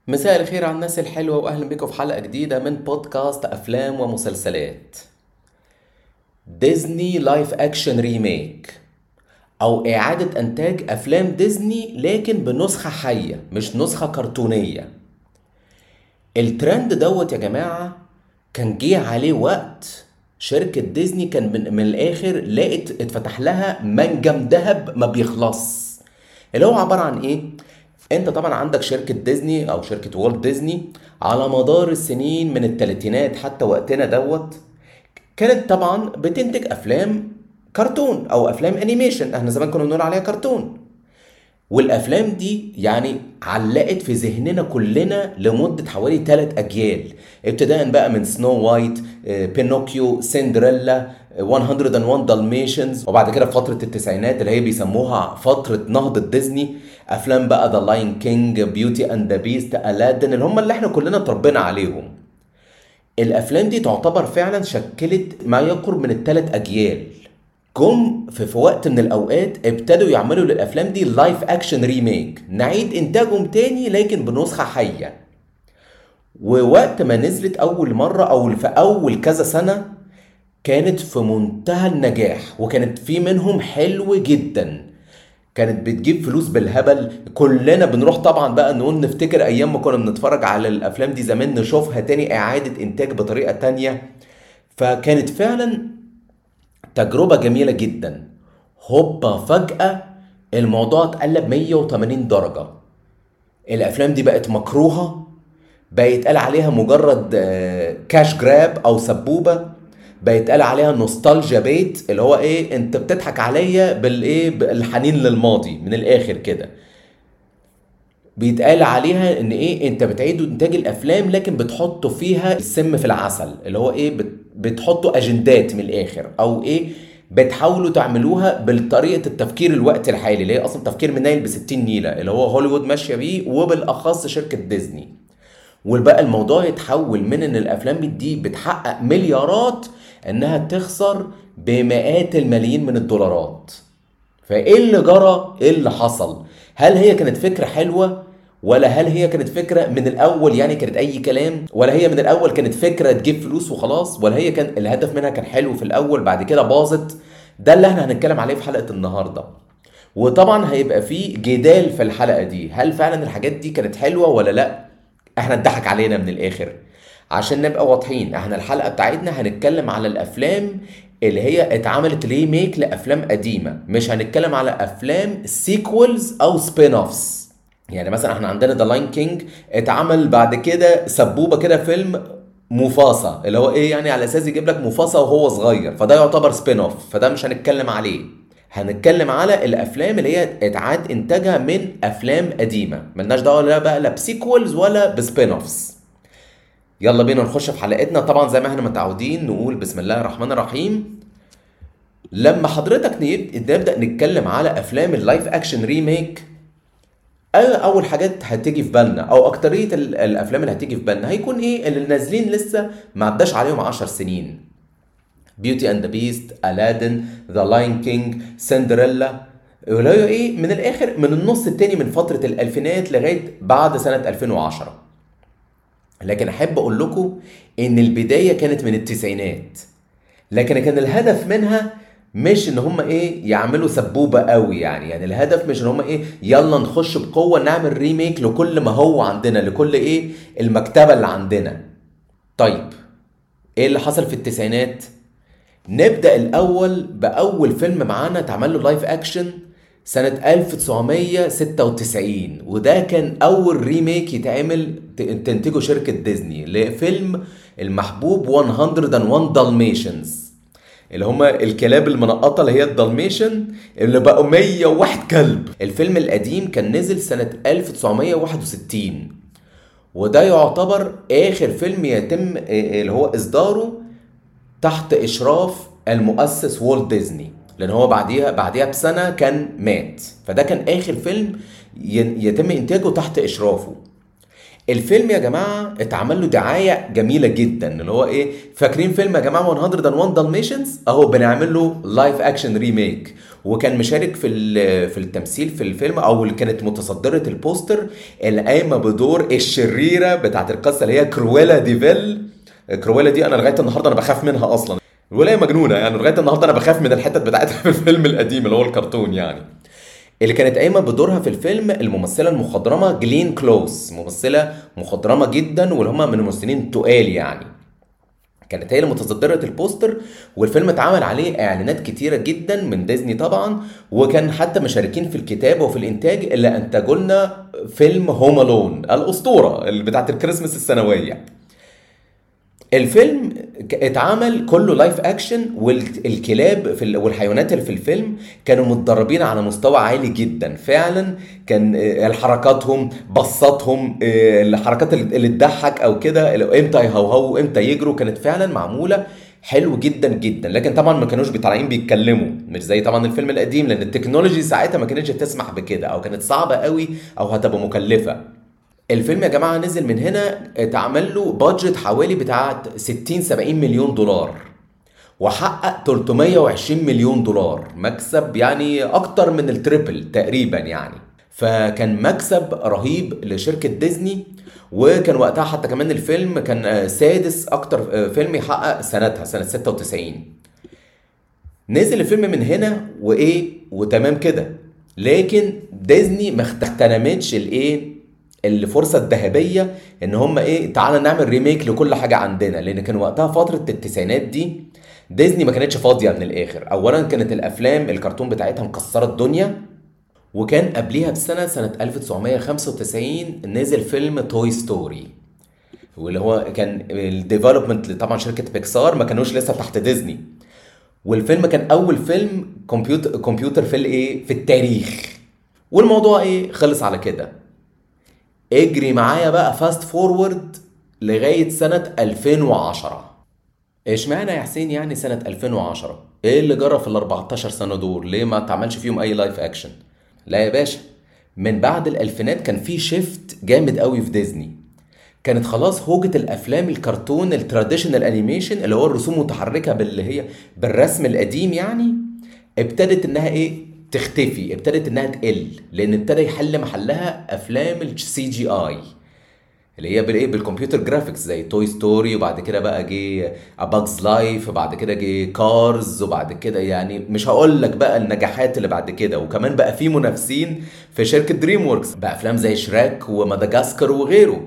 مساء الخير على الناس الحلوة وأهلا بكم في حلقة جديدة من بودكاست أفلام ومسلسلات ديزني لايف أكشن ريميك أو إعادة إنتاج أفلام ديزني لكن بنسخة حية مش نسخة كرتونية الترند دوت يا جماعة كان جه عليه وقت شركة ديزني كان من, من الآخر لقت اتفتح لها منجم ذهب ما بيخلص اللي هو عبارة عن إيه؟ انت طبعا عندك شركة ديزني او شركة والت ديزني على مدار السنين من الثلاثينات حتى وقتنا دوت كانت طبعا بتنتج افلام كرتون او افلام انيميشن احنا زمان كنا بنقول عليها كرتون والافلام دي يعني علقت في ذهننا كلنا لمده حوالي ثلاث اجيال ابتداء بقى من سنو وايت بينوكيو سندريلا 101 دالميشنز وبعد كده في فتره التسعينات اللي هي بيسموها فتره نهضه ديزني افلام بقى ذا لاين كينج بيوتي اند ذا بيست الادن اللي هم اللي احنا كلنا اتربينا عليهم الافلام دي تعتبر فعلا شكلت ما يقرب من الثلاث اجيال جم في, في وقت من الاوقات ابتدوا يعملوا للافلام دي لايف اكشن ريميك نعيد انتاجهم تاني لكن بنسخه حيه ووقت ما نزلت اول مره او في اول كذا سنه كانت في منتهى النجاح وكانت في منهم حلو جدا كانت بتجيب فلوس بالهبل كلنا بنروح طبعا بقى نقول نفتكر ايام ما كنا بنتفرج على الافلام دي زمان نشوفها تاني اعادة انتاج بطريقة تانية فكانت فعلا تجربة جميلة جدا هوبا فجأة الموضوع اتقلب 180 درجة الافلام دي بقت مكروهة بقى يتقال عليها مجرد كاش جراب او سبوبة بيتقال عليها نوستالجيا بيت اللي هو ايه انت بتضحك عليا بالايه بالحنين للماضي من الاخر كده بيتقال عليها ان ايه انت بتعيدوا انتاج الافلام لكن بتحطوا فيها السم في العسل اللي هو ايه بتحطوا اجندات من الاخر او ايه بتحاولوا تعملوها بالطريقه التفكير الوقت الحالي اللي هي اصلا تفكير منايل ب 60 نيله اللي هو هوليوود ماشيه بيه وبالاخص شركه ديزني وبقى الموضوع يتحول من ان الافلام دي بتحقق مليارات انها تخسر بمئات الملايين من الدولارات فايه اللي جرى ايه اللي حصل هل هي كانت فكره حلوه ولا هل هي كانت فكره من الاول يعني كانت اي كلام ولا هي من الاول كانت فكره تجيب فلوس وخلاص ولا هي كان الهدف منها كان حلو في الاول بعد كده باظت ده اللي احنا هنتكلم عليه في حلقه النهارده وطبعا هيبقى في جدال في الحلقه دي هل فعلا الحاجات دي كانت حلوه ولا لا احنا اتضحك علينا من الاخر عشان نبقى واضحين احنا الحلقه بتاعتنا هنتكلم على الافلام اللي هي اتعملت ريميك لافلام قديمه مش هنتكلم على افلام سيكولز او سبين اوفس يعني مثلا احنا عندنا ذا لاين كينج اتعمل بعد كده سبوبه كده فيلم مفاصة اللي هو ايه يعني على اساس يجيب لك مفاصة وهو صغير فده يعتبر سبين اوف فده مش هنتكلم عليه هنتكلم على الافلام اللي هي اتعاد انتاجها من افلام قديمه ملناش دعوه لا بقى لا بسيكولز ولا بسبين اوفس يلا بينا نخش في حلقتنا طبعا زي ما احنا متعودين نقول بسم الله الرحمن الرحيم لما حضرتك نبدا نتكلم على افلام اللايف اكشن ريميك اول حاجات هتيجي في بالنا او اكتريه الافلام اللي هتيجي في بالنا هيكون ايه اللي نازلين لسه ما عداش عليهم 10 سنين بيوتي اند ذا بيست الادن ذا لاين كينج سندريلا اللي هي ايه من الاخر من النص التاني من فتره الالفينات لغايه بعد سنه 2010 لكن احب اقول لكم ان البدايه كانت من التسعينات لكن كان الهدف منها مش ان هم ايه يعملوا سبوبه قوي يعني يعني الهدف مش ان هم ايه يلا نخش بقوه نعمل ريميك لكل ما هو عندنا لكل ايه المكتبه اللي عندنا طيب ايه اللي حصل في التسعينات نبدا الاول باول فيلم معانا اتعمل له لايف اكشن سنة 1996 وده كان أول ريميك يتعمل تنتجه شركة ديزني لفيلم المحبوب 101 دالميشنز اللي هما الكلاب المنقطة اللي هي الدالميشن اللي بقوا 101 كلب الفيلم القديم كان نزل سنة 1961 وده يعتبر آخر فيلم يتم اللي هو إصداره تحت إشراف المؤسس والت ديزني لان هو بعديها بعديها بسنه كان مات فده كان اخر فيلم يتم انتاجه تحت اشرافه الفيلم يا جماعه اتعمل له دعايه جميله جدا اللي هو ايه فاكرين فيلم يا جماعه 101 دالميشنز اهو بنعمل له لايف اكشن ريميك وكان مشارك في ال- في التمثيل في الفيلم او اللي كانت متصدره البوستر اللي قايمه بدور الشريره بتاعت القصه اللي هي كرويلا ديفيل كرويلا دي انا لغايه النهارده انا بخاف منها اصلا الولايه مجنونه يعني لغايه النهارده انا بخاف من الحتت بتاعتها في الفيلم القديم اللي هو الكرتون يعني اللي كانت قايمه بدورها في الفيلم الممثله المخضرمه جلين كلوز ممثله مخضرمه جدا واللي هم من الممثلين التقال يعني كانت هي اللي متصدرة البوستر والفيلم اتعمل عليه اعلانات كتيرة جدا من ديزني طبعا وكان حتى مشاركين في الكتابة وفي الانتاج اللي انتجوا لنا فيلم هوم الون الاسطورة اللي بتاعت الكريسماس السنوية الفيلم ك- اتعمل كله لايف اكشن والكلاب في ال- والحيوانات اللي في الفيلم كانوا متدربين على مستوى عالي جدا فعلا كان آه، حركاتهم بصاتهم آه، الحركات اللي اللي تضحك او كده اللي امتى يهوهوا امتى يجروا كانت فعلا معموله حلو جدا جدا لكن طبعا ما كانوش طالعين بيتكلموا مش زي طبعا الفيلم القديم لان التكنولوجي ساعتها ما كانتش تسمح بكده او كانت صعبه قوي او هتبقى مكلفه الفيلم يا جماعه نزل من هنا اتعمل له بادجت حوالي بتاع 60 70 مليون دولار وحقق 320 مليون دولار مكسب يعني اكتر من التريبل تقريبا يعني فكان مكسب رهيب لشركة ديزني وكان وقتها حتى كمان الفيلم كان آه، سادس اكتر آه، فيلم يحقق سنتها سنة 96 نزل الفيلم من هنا وايه وتمام كده لكن ديزني ما اغتنمتش الايه الفرصه الذهبيه ان هم ايه تعالى نعمل ريميك لكل حاجه عندنا لان كان وقتها فتره التسعينات دي ديزني ما كانتش فاضيه من الاخر اولا كانت الافلام الكرتون بتاعتها مكسره الدنيا وكان قبليها بسنه سنه 1995 نزل فيلم توي ستوري واللي هو كان الديفلوبمنت طبعا شركه بيكسار ما كانوش لسه تحت ديزني والفيلم كان اول فيلم كمبيوتر كمبيوتر في الايه في التاريخ والموضوع ايه خلص على كده اجري معايا بقى فاست فورورد لغايه سنه 2010 اشمعنى يا حسين يعني سنه 2010 ايه اللي جرى في ال 14 سنه دول ليه ما اتعملش فيهم اي لايف اكشن لا يا باشا من بعد الالفينات كان في شيفت جامد قوي في ديزني كانت خلاص هوجة الافلام الكرتون التراديشنال انيميشن اللي هو الرسوم المتحركه باللي هي بالرسم القديم يعني ابتدت انها ايه تختفي ابتدت انها تقل لان ابتدى يحل محلها افلام السي جي اي اللي هي بالايه بالكمبيوتر جرافيكس زي توي ستوري وبعد كده بقى جه اباجز لايف وبعد كده جه كارز وبعد كده يعني مش هقول لك بقى النجاحات اللي بعد كده وكمان بقى في منافسين في شركه دريم ووركس بافلام زي شراك ومدغاسكر وغيره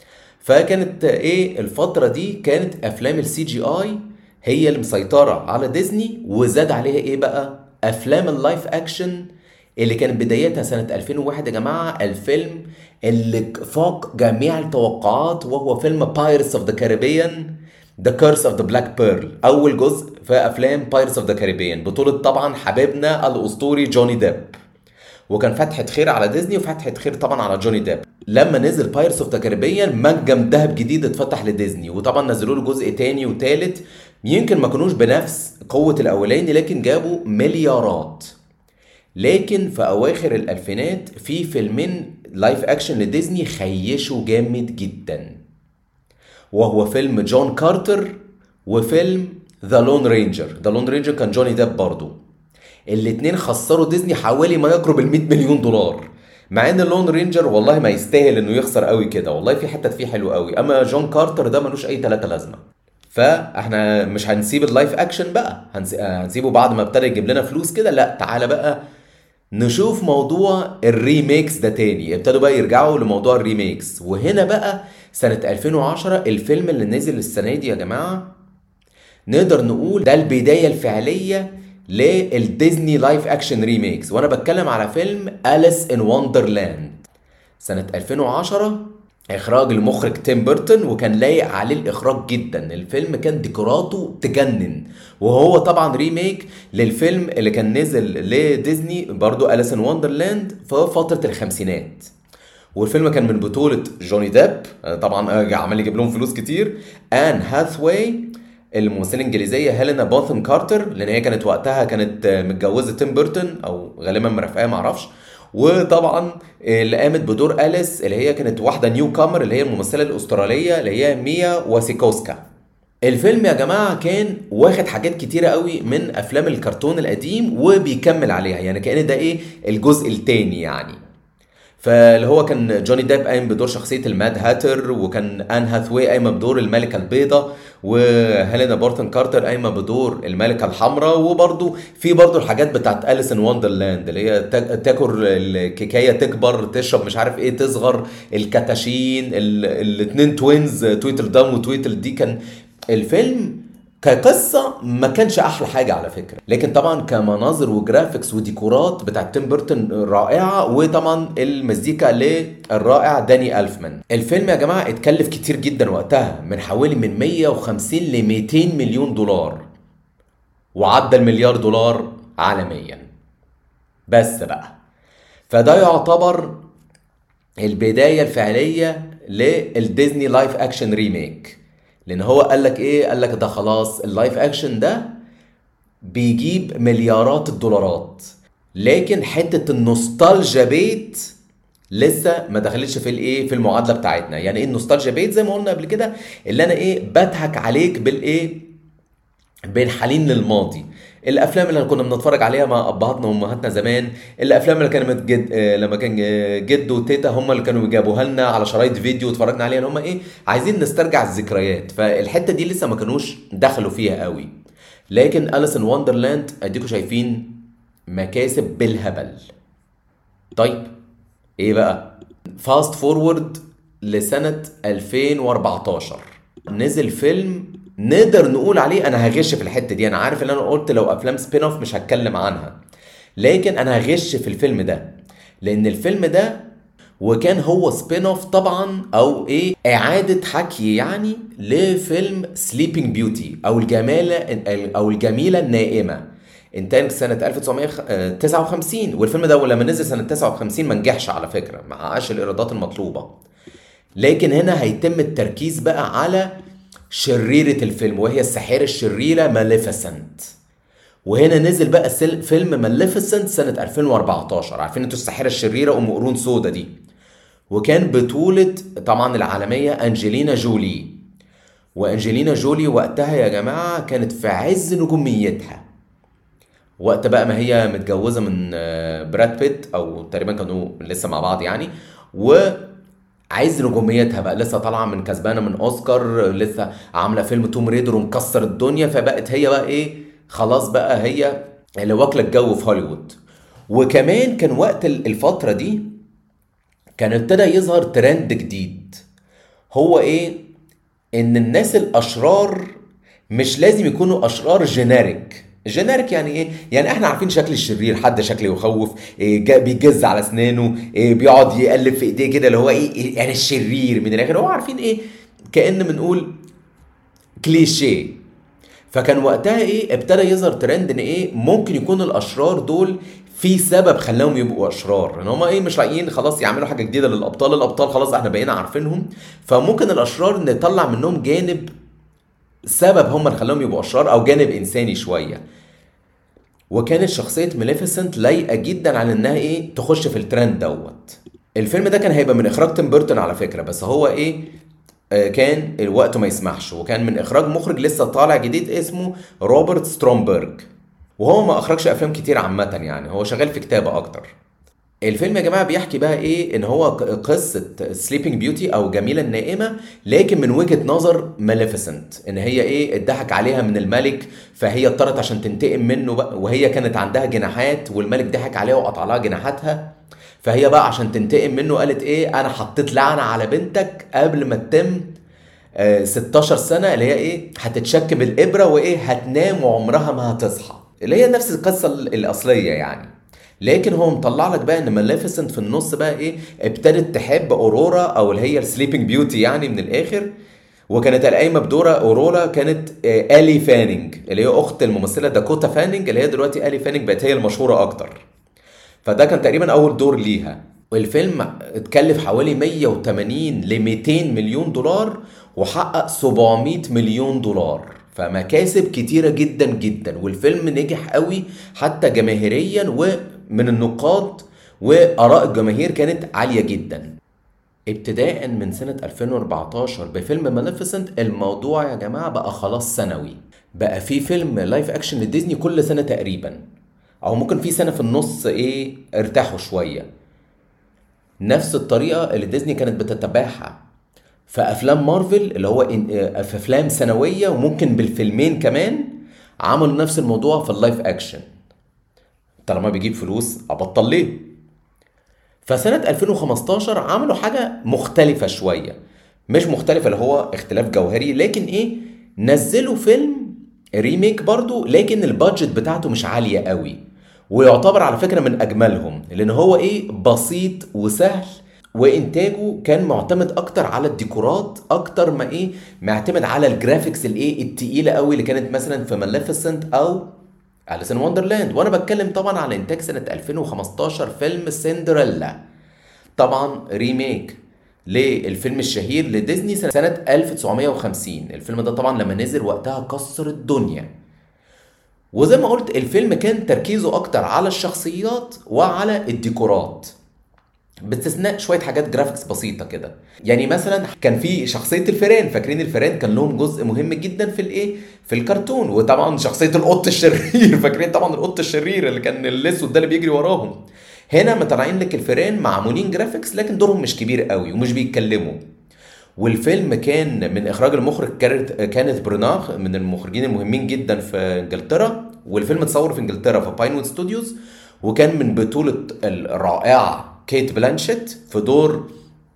فكانت ايه الفتره دي كانت افلام السي جي اي هي اللي مسيطره على ديزني وزاد عليها ايه بقى افلام اللايف اكشن اللي كانت بدايتها سنة 2001 يا جماعة الفيلم اللي فاق جميع التوقعات وهو فيلم بايرتس اوف ذا كاريبيان ذا كيرس اوف ذا بلاك بيرل أول جزء في أفلام بايرتس اوف ذا كاريبيان بطولة طبعا حبيبنا الأسطوري جوني ديب وكان فتحة خير على ديزني وفتحة خير طبعا على جوني ديب لما نزل بايرتس اوف ذا كاريبيان منجم ذهب جديد اتفتح لديزني وطبعا نزلوا له جزء تاني وتالت يمكن ما كانوش بنفس قوة الأولاني لكن جابوا مليارات لكن في اواخر الالفينات في فيلمين لايف اكشن لديزني خيشوا جامد جدا وهو فيلم جون كارتر وفيلم ذا لون رينجر ذا لون رينجر كان جوني ديب برضه الاتنين خسروا ديزني حوالي ما يقرب ال 100 مليون دولار مع ان اللون رينجر والله ما يستاهل انه يخسر قوي كده والله في حتت فيه حلو قوي اما جون كارتر ده ملوش اي تلاتة لازمه فاحنا مش هنسيب اللايف اكشن بقى هنس- هنسيبه بعد ما ابتدى يجيب لنا فلوس كده لا تعالى بقى نشوف موضوع الريميكس ده تاني ابتدوا بقى يرجعوا لموضوع الريميكس وهنا بقى سنة 2010 الفيلم اللي نزل السنة دي يا جماعة نقدر نقول ده البداية الفعلية للديزني لايف اكشن ريميكس وانا بتكلم على فيلم أليس ان وندرلاند سنة 2010 اخراج المخرج تيم بيرتون وكان لايق عليه الاخراج جدا الفيلم كان ديكوراته تجنن وهو طبعا ريميك للفيلم اللي كان نزل لديزني برضو أليس ان وندرلاند في فترة الخمسينات والفيلم كان من بطولة جوني ديب طبعا عمال يجيب لهم فلوس كتير ان هاثواي الممثله الانجليزيه هيلينا بوثم كارتر لان هي كانت وقتها كانت متجوزه تيم بيرتون او غالبا مرافقاه معرفش وطبعا اللي قامت بدور اليس اللي هي كانت واحده نيو كامر اللي هي الممثله الاستراليه اللي هي ميا واسيكوسكا الفيلم يا جماعة كان واخد حاجات كتيرة قوي من أفلام الكرتون القديم وبيكمل عليها يعني كأن ده إيه الجزء التاني يعني فاللي هو كان جوني ديب قايم بدور شخصية الماد هاتر وكان آن هاثواي قايمة بدور الملكة البيضاء وهيلينا بورتون كارتر قايمة بدور الملكة الحمراء وبرضو في برضو الحاجات بتاعت أليس إن وندرلاند اللي هي تا- تاكل الكيكاية تكبر تشرب مش عارف ايه تصغر الكتاشين ال- الاتنين توينز تويتل دام وتويتل دي كان الفيلم كقصة ما كانش أحلى حاجة على فكرة لكن طبعا كمناظر وجرافيكس وديكورات بتاعت تيم بيرتون رائعة وطبعا المزيكا للرائع داني ألفمان الفيلم يا جماعة اتكلف كتير جدا وقتها من حوالي من 150 ل 200 مليون دولار وعدى المليار دولار عالميا بس بقى فده يعتبر البداية الفعلية للديزني لايف اكشن ريميك لان هو قال لك ايه قال لك ده خلاص اللايف اكشن ده بيجيب مليارات الدولارات لكن حتة النوستالجيا بيت لسه ما دخلتش في الايه في المعادله بتاعتنا يعني ايه النوستالجيا بيت زي ما قلنا قبل كده اللي انا ايه بضحك عليك بالايه بالحنين للماضي الافلام اللي كنا بنتفرج عليها مع ابهاتنا وامهاتنا زمان الافلام اللي كانت جد... آه، لما كان آه، جد وتيتا هم اللي كانوا بيجابوها لنا على شرايط فيديو واتفرجنا عليها اللي هم ايه عايزين نسترجع الذكريات فالحته دي لسه ما كانوش دخلوا فيها قوي لكن أليس ان وندرلاند اديكم شايفين مكاسب بالهبل طيب ايه بقى فاست فورورد لسنة 2014 نزل فيلم نقدر نقول عليه انا هغش في الحتة دي انا عارف ان انا قلت لو افلام سبين اوف مش هتكلم عنها لكن انا هغش في الفيلم ده لان الفيلم ده وكان هو سبين اوف طبعا او ايه اعادة حكي يعني لفيلم سليبنج بيوتي او الجمالة او الجميلة النائمة انتاج سنة 1959 والفيلم ده لما نزل سنة 59 ما نجحش على فكرة ما حققش الإيرادات المطلوبة لكن هنا هيتم التركيز بقى على شريرة الفيلم وهي الساحرة الشريرة ماليفيسنت وهنا نزل بقى السل- فيلم ماليفيسنت سنة 2014 عارفين انتوا الساحرة الشريرة أم قرون سودا دي وكان بطولة طبعا العالمية أنجلينا جولي وأنجلينا جولي وقتها يا جماعة كانت في عز نجوميتها وقت بقى ما هي متجوزة من آه، براد بيت أو تقريبا كانوا لسه مع بعض يعني وعايز نجوميتها بقى لسه طالعة من كسبانة من أوسكار لسه عاملة فيلم توم ريدر ومكسر الدنيا فبقت هي بقى إيه خلاص بقى هي اللي واكلة الجو في هوليوود وكمان كان وقت ال- الفترة دي كان ابتدى يظهر ترند جديد هو ايه ان الناس الاشرار مش لازم يكونوا اشرار جينيريك جينيريك يعني ايه يعني احنا عارفين شكل الشرير حد شكله يخوف إيه جا- بيجز على اسنانه إيه بيقعد يقلب في ايديه كده اللي هو ايه إيه يعني الشرير من الاخر هو عارفين ايه كأن بنقول كليشيه فكان وقتها ايه ابتدى يظهر ترند ان ايه ممكن يكون الاشرار دول في سبب خلاهم يبقوا اشرار ان هم ايه مش لاقيين خلاص يعملوا حاجه جديده للابطال الابطال خلاص احنا بقينا عارفينهم فممكن الاشرار نطلع منهم جانب سبب هم اللي خلاهم يبقوا اشرار او جانب انساني شويه وكانت شخصيه ماليفيسنت لايقه جدا على انها ايه تخش في الترند دوت الفيلم ده كان هيبقى من اخراج تيم بيرتون على فكره بس هو ايه آه، كان الوقت ما يسمحش وكان من اخراج مخرج لسه طالع جديد اسمه روبرت سترومبرج وهو ما اخرجش افلام كتير عامه يعني هو شغال في كتابه اكتر الفيلم يا جماعه بيحكي بقى ايه ان هو ق- قصه سليبنج بيوتي او جميله النائمه لكن من وجهه نظر ماليفيسنت ان هي ايه اتضحك عليها من الملك فهي اضطرت عشان تنتقم منه بقى وهي كانت عندها جناحات والملك ضحك عليها وقطع لها جناحاتها فهي بقى عشان تنتقم منه قالت ايه انا حطيت لعنه على بنتك قبل ما تتم آه، 16 سنه اللي هي ايه هتتشك بالابره وايه هتنام وعمرها ما هتصحى اللي هي نفس القصه ال- الاصليه يعني لكن هو مطلع لك بقى ان ماليفيسنت في النص بقى ايه ابتدت تحب اورورا او اللي هي السليبنج بيوتي يعني من الاخر وكانت القايمه بدورة اورورا كانت آه، الي فانينج اللي هي اخت الممثله داكوتا فانينج اللي هي دلوقتي الي فانينج بقت هي المشهوره اكتر فده كان تقريبا اول دور ليها والفيلم اتكلف حوالي 180 ل 200 مليون دولار وحقق 700 مليون دولار فمكاسب كتيرة جدا جدا والفيلم نجح قوي حتى جماهيريا ومن النقاد وآراء الجماهير كانت عالية جدا ابتداء من سنة 2014 بفيلم ماليفيسنت الموضوع يا جماعة بقى خلاص سنوي بقى في فيلم لايف اكشن لديزني كل سنة تقريبا او ممكن في سنة في النص ايه ارتاحوا شوية نفس الطريقة اللي ديزني كانت بتتبعها في افلام مارفل اللي هو إن- آه، في افلام سنوية وممكن بالفيلمين كمان عملوا نفس الموضوع في اللايف اكشن طالما بيجيب فلوس ابطل ليه فسنة 2015 عملوا حاجة مختلفة شوية مش مختلفة اللي هو اختلاف جوهري لكن ايه نزلوا فيلم ريميك برضو لكن البادجت بتاعته مش عالية قوي ويعتبر على فكرة من أجملهم لأن هو ايه بسيط وسهل وإنتاجه كان معتمد أكتر على الديكورات أكتر ما ايه معتمد على الجرافيكس الايه التقيلة قوي اللي كانت مثلا في ماليفيسنت أو أليس إن وندرلاند وأنا بتكلم طبعا على إنتاج سنة 2015 فيلم سندريلا طبعا ريميك للفيلم الشهير لديزني سنة سنة 1950 الفيلم ده طبعا لما نزل وقتها كسر الدنيا وزي ما قلت الفيلم كان تركيزه أكتر على الشخصيات وعلى الديكورات باستثناء شويه حاجات جرافيكس بسيطه كده يعني مثلا كان في شخصيه الفيران فاكرين الفيران كان لهم جزء مهم جدا في الايه في الكرتون وطبعا شخصيه القط الشرير فاكرين طبعا القط الشرير اللي كان الاسود ده اللي بيجري وراهم هنا مطلعين لك الفيران معمولين جرافيكس لكن دورهم مش كبير قوي ومش بيتكلموا والفيلم كان من اخراج المخرج كانت كانت برناخ من المخرجين المهمين جدا في انجلترا والفيلم اتصور في انجلترا في باينوود ستوديوز وكان من بطولة الرائعة كيت بلانشيت في دور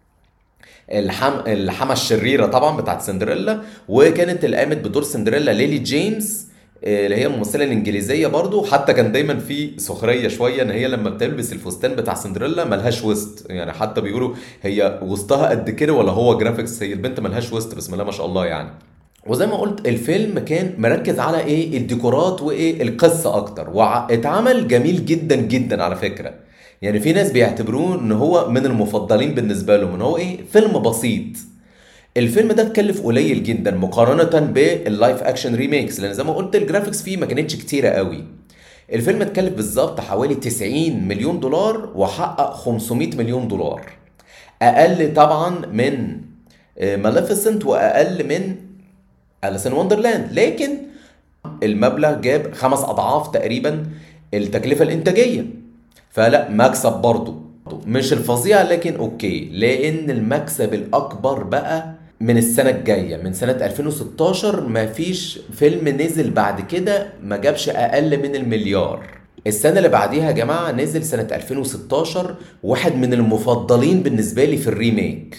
الحم... الحما الشريرة طبعا بتاعت سندريلا وكانت اللي قامت بدور سندريلا ليلي جيمس آه، اللي هي الممثلة الإنجليزية برضو حتى كان دايما في سخرية شوية إن هي لما بتلبس الفستان بتاع سندريلا ملهاش وسط يعني حتى بيقولوا هي وسطها قد كده ولا هو جرافيكس هي البنت ملهاش وسط بسم الله ما شاء الله يعني وزي ما قلت الفيلم كان مركز على ايه الديكورات وايه القصه اكتر واتعمل جميل جدا جدا على فكره يعني في ناس بيعتبروه ان هو من المفضلين بالنسبه لهم ان هو ايه فيلم بسيط الفيلم ده اتكلف قليل جدا مقارنة باللايف اكشن ريميكس لان زي ما قلت الجرافيكس فيه ما كانتش كتيرة قوي الفيلم اتكلف بالظبط حوالي 90 مليون دولار وحقق 500 مليون دولار اقل طبعا من ماليفيسنت واقل من أليس إن وندرلاند لكن المبلغ جاب خمس اضعاف تقريبا التكلفة الانتاجية فلا مكسب برضه مش الفظيع لكن اوكي لان المكسب الاكبر بقى من السنة الجاية من سنة 2016 مفيش فيلم نزل بعد كده ما جابش اقل من المليار السنة اللي بعديها يا جماعة نزل سنة 2016 واحد من المفضلين بالنسبة لي في الريميك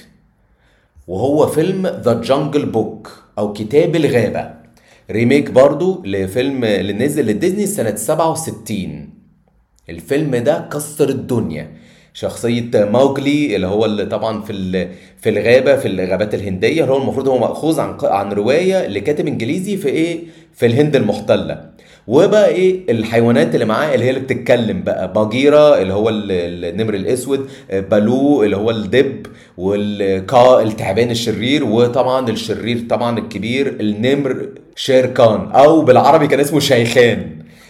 وهو فيلم ذا جانجل بوك او كتاب الغابة ريميك برضو لفيلم اللي نزل لديزني سنة 67 الفيلم ده كسر الدنيا شخصية موجلي اللي هو اللي طبعا في ال- في الغابة في الغابات الهندية اللي هو المفروض هو مأخوذ عن عن رواية لكاتب انجليزي في ايه في الهند المحتلة وبقى ايه الحيوانات اللي معاه اللي هي اللي بتتكلم بقى باجيرا اللي هو ال- النمر الاسود بالو اللي هو الدب والكا التعبان الشرير وطبعا الشرير طبعا الكبير النمر شيركان او بالعربي كان اسمه شيخان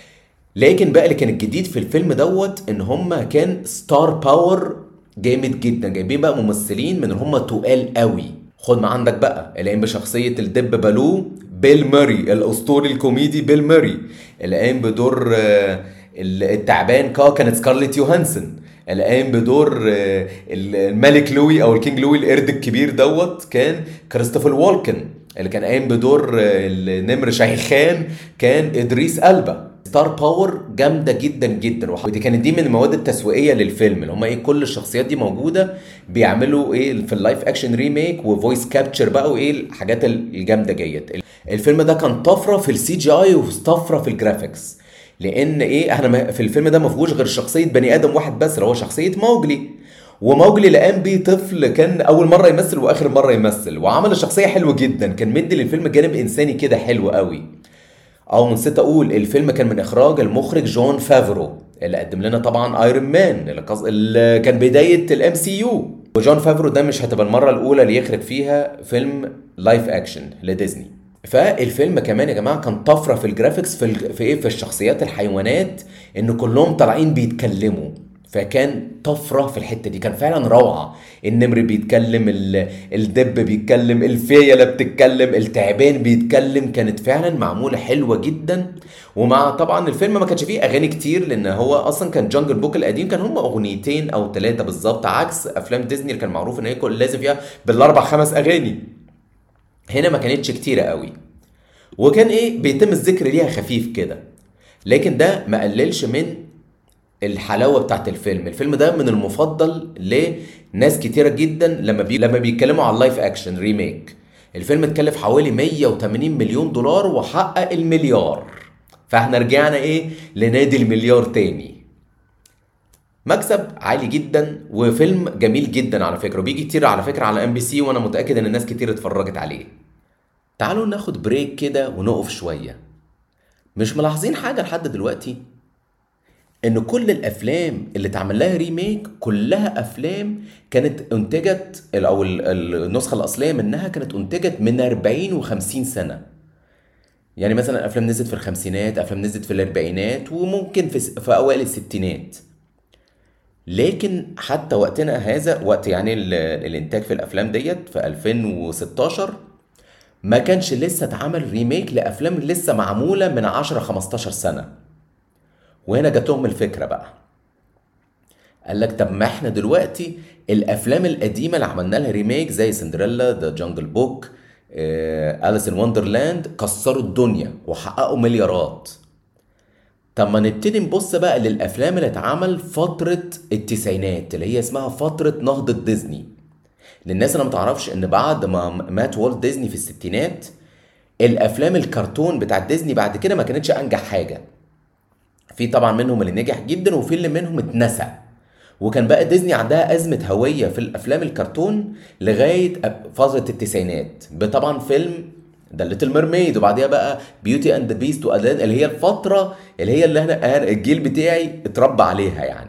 لكن بقى اللي كان الجديد في الفيلم دوت ان هما كان ستار باور جامد جدا جايبين بقى ممثلين من اللي هما تقال قوي خد ما عندك بقى اللي قايم بشخصية الدب بالو بيل ماري الاسطوري الكوميدي بيل ماري اللي قايم بدور آه، التعبان كا كانت سكارليت يوهانسن اللي قايم بدور آه، الملك لوي او الكينج لوي القرد الكبير دوت كان كريستوفر والكن اللي كان قايم بدور آه، النمر شيخان كان ادريس البا ستار باور جامده جدا جدا وح- ودي كانت دي من المواد التسويقيه للفيلم اللي هم ايه كل الشخصيات دي موجوده بيعملوا ايه في اللايف اكشن ريميك وفويس كابتشر بقى وايه الحاجات الجامده جيت الفيلم ده كان طفره في السي جي اي وطفره في الجرافيكس لان ايه احنا ما- في الفيلم ده ما فيهوش غير شخصيه بني ادم واحد بس اللي هو شخصيه موجلي وموجلي اللي قام بيه طفل كان اول مره يمثل واخر مره يمثل وعمل الشخصيه حلو جدا كان مدي للفيلم جانب انساني كده حلو قوي او نسيت اقول الفيلم كان من اخراج المخرج جون فافرو اللي قدم لنا طبعا ايرون مان اللي, قص... اللي كان بدايه الام سي يو وجون فافرو ده مش هتبقى المره الاولى اللي يخرج فيها فيلم لايف اكشن لديزني فالفيلم كمان يا جماعه كان طفره في الجرافيكس في ال... في ايه في الشخصيات الحيوانات ان كلهم طالعين بيتكلموا فكان طفره في الحته دي كان فعلا روعه النمر بيتكلم ال- الدب بيتكلم الفيله بتتكلم التعبان بيتكلم كانت فعلا معموله حلوه جدا ومع طبعا الفيلم ما كانش فيه اغاني كتير لان هو اصلا كان جانجل بوك القديم كان هم اغنيتين او ثلاثه بالظبط عكس افلام ديزني اللي كان معروف ان هي كل لازم فيها بالاربع خمس اغاني هنا ما كانتش كتيره قوي وكان ايه بيتم الذكر ليها خفيف كده لكن ده ما قللش من الحلاوه بتاعت الفيلم الفيلم ده من المفضل لناس كتيره جدا لما بي... لما بيتكلموا على اللايف اكشن ريميك الفيلم اتكلف حوالي 180 مليون دولار وحقق المليار فاحنا رجعنا ايه لنادي المليار تاني مكسب عالي جدا وفيلم جميل جدا على فكره وبيجي كتير على فكره على ام بي سي وانا متاكد ان الناس كتير اتفرجت عليه تعالوا ناخد بريك كده ونقف شويه مش ملاحظين حاجه لحد دلوقتي ان كل الافلام اللي اتعمل لها ريميك كلها افلام كانت انتجت او ال- النسخه الاصليه منها كانت انتجت من 40 و50 سنه يعني مثلا افلام نزلت في الخمسينات افلام نزلت في الاربعينات وممكن في, في اوائل الستينات لكن حتى وقتنا هذا وقت يعني ال- الانتاج في الافلام ديت في 2016 ما كانش لسه اتعمل ريميك لافلام لسه معموله من 10 15 سنه وهنا جات لهم الفكره بقى قال لك طب ما احنا دلوقتي الافلام القديمه اللي عملنا لها ريميك زي سندريلا ذا جانجل بوك اليس ان وندرلاند كسروا الدنيا وحققوا مليارات طب ما نبتدي نبص بقى للافلام اللي اتعمل فتره التسعينات اللي هي اسمها فتره نهضه ديزني للناس اللي ما تعرفش ان بعد ما مات والت ديزني في الستينات الافلام الكرتون بتاعت ديزني بعد كده ما كانتش انجح حاجه في طبعا منهم اللي نجح جدا وفي اللي منهم اتنسى وكان بقى ديزني عندها أزمة هوية في الأفلام الكرتون لغاية أب- فترة التسعينات بطبعا فيلم ذا ليتل ميرميد وبعديها بقى بيوتي اند ذا بيست وألان اللي هي الفترة اللي هي اللي انا أنا- الجيل بتاعي اتربى عليها يعني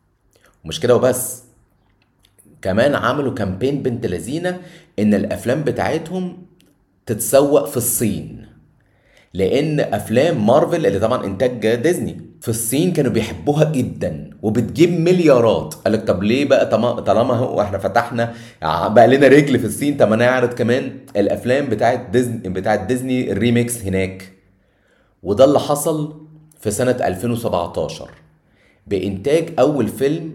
ومش كده وبس كمان عملوا كامبين بنت لذينة ان الافلام بتاعتهم تتسوق في الصين لان افلام مارفل اللي طبعا انتاج ديزني في الصين كانوا بيحبوها جدا وبتجيب مليارات قال لك طب ليه بقى طما- طالما هو احنا فتحنا بقى لنا رجل في الصين طب ما نعرض كمان الافلام بتاعت ديزني بتاعت ديزني الريميكس هناك وده اللي حصل في سنة 2017 بإنتاج أول فيلم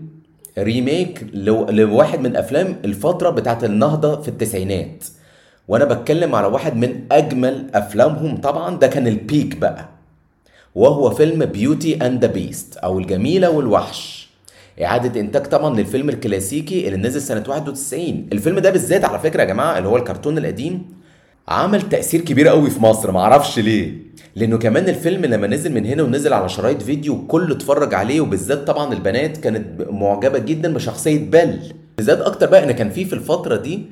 ريميك لو- لواحد من أفلام الفترة بتاعت النهضة في التسعينات وأنا بتكلم على واحد من أجمل أفلامهم طبعا ده كان البيك بقى وهو فيلم بيوتي أند ذا بيست أو الجميلة والوحش إعادة إنتاج طبعا للفيلم الكلاسيكي اللي نزل سنة 91 الفيلم ده بالذات على فكرة يا جماعة اللي هو الكرتون القديم عمل تأثير كبير قوي في مصر معرفش ليه لأنه كمان الفيلم لما نزل من هنا ونزل على شرايط فيديو كل اتفرج عليه وبالذات طبعا البنات كانت معجبة جدا بشخصية بيل بالذات أكتر بقى إن كان في في الفترة دي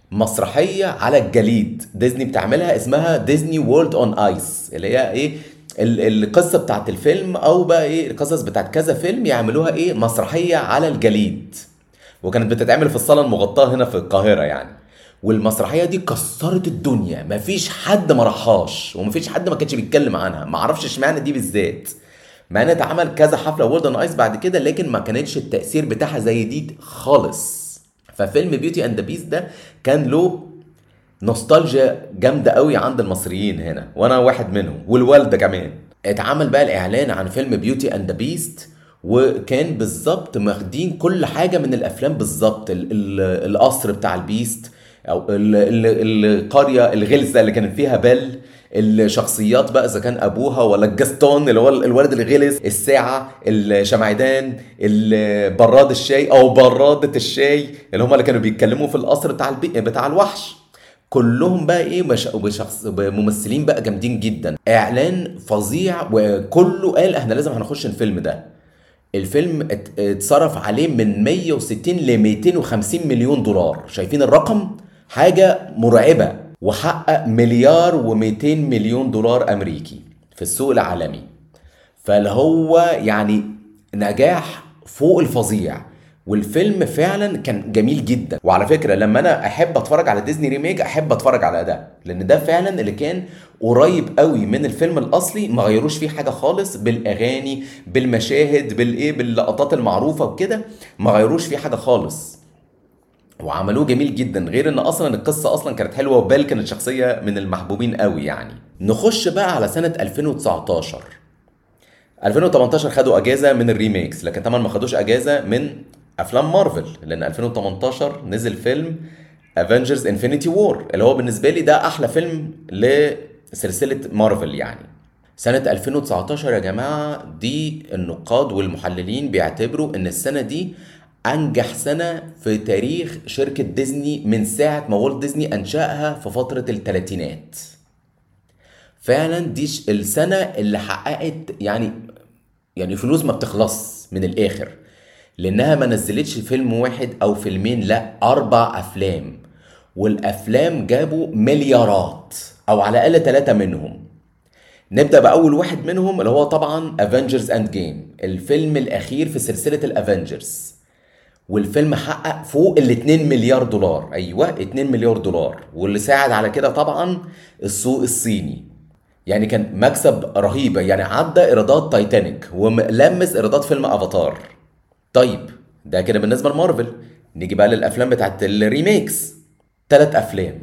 مسرحية على الجليد ديزني بتعملها اسمها ديزني وورلد اون ايس اللي هي ايه ال- القصة بتاعت الفيلم او بقى ايه القصص بتاعت كذا فيلم يعملوها ايه مسرحية على الجليد وكانت بتتعمل في الصالة المغطاة هنا في القاهرة يعني والمسرحية دي كسرت الدنيا مفيش حد ما راحهاش ومفيش حد ما كانش بيتكلم عنها معرفش اشمعنى دي بالذات مع ان اتعمل كذا حفلة وورلد اون ايس بعد كده لكن ما كانتش التأثير بتاعها زي دي خالص ففيلم بيوتي اند ذا بيست ده كان له نوستالجيا جامدة قوي عند المصريين هنا وانا واحد منهم والوالدة كمان اتعمل بقى الاعلان عن فيلم بيوتي اند ذا بيست وكان بالظبط واخدين كل حاجة من الافلام بالظبط ال- ال- القصر بتاع البيست او ال- ال- القرية الغلسة اللي كانت فيها بل الشخصيات بقى اذا كان ابوها ولا الجاستون اللي هو الولد الغلس الساعه الشمعدان ال- براد الشاي او براده الشاي اللي هم اللي كانوا بيتكلموا في القصر بتاع البي... بتاع الوحش كلهم بقى ايه مش... بشخص بممثلين بقى جامدين جدا اعلان فظيع وكله قال احنا لازم هنخش الفيلم ده الفيلم ات- اتصرف عليه من 160 ل 250 مليون دولار شايفين الرقم حاجة مرعبة وحقق مليار و200 مليون دولار أمريكي في السوق العالمي فاللي هو يعني نجاح فوق الفظيع والفيلم فعلا كان جميل جدا وعلى فكره لما انا احب اتفرج على ديزني ريميك احب اتفرج على ده لان ده فعلا اللي كان قريب قوي من الفيلم الاصلي ما غيروش فيه حاجه خالص بالاغاني بالمشاهد بالايه باللقطات المعروفه وكده ما غيروش فيه حاجه خالص وعملوه جميل جدا غير ان اصلا القصه اصلا كانت حلوه وبال كانت شخصيه من المحبوبين قوي يعني نخش بقى على سنه 2019 2018 خدوا اجازه من الريميكس لكن طبعا ما خدوش اجازه من افلام مارفل لان 2018 نزل فيلم افنجرز انفينيتي وور اللي هو بالنسبه لي ده احلى فيلم لسلسله مارفل يعني سنة 2019 يا جماعة دي النقاد والمحللين بيعتبروا ان السنة دي انجح سنة في تاريخ شركة ديزني من ساعة ما والت ديزني انشأها في فترة الثلاثينات فعلا دي السنة اللي حققت يعني يعني فلوس ما بتخلص من الاخر لانها ما نزلتش فيلم واحد او فيلمين لا اربع افلام والافلام جابوا مليارات او على الاقل ثلاثة منهم نبدا باول واحد منهم اللي هو طبعا افنجرز اند جيم الفيلم الاخير في سلسله الافنجرز والفيلم حقق فوق ال 2 مليار دولار ايوه 2 مليار دولار واللي ساعد على كده طبعا السوق الصيني يعني كان مكسب رهيب يعني عدى ايرادات تايتانيك ولمس ايرادات فيلم افاتار طيب ده كده بالنسبه لمارفل نيجي بقى للافلام بتاعت الريميكس ثلاث افلام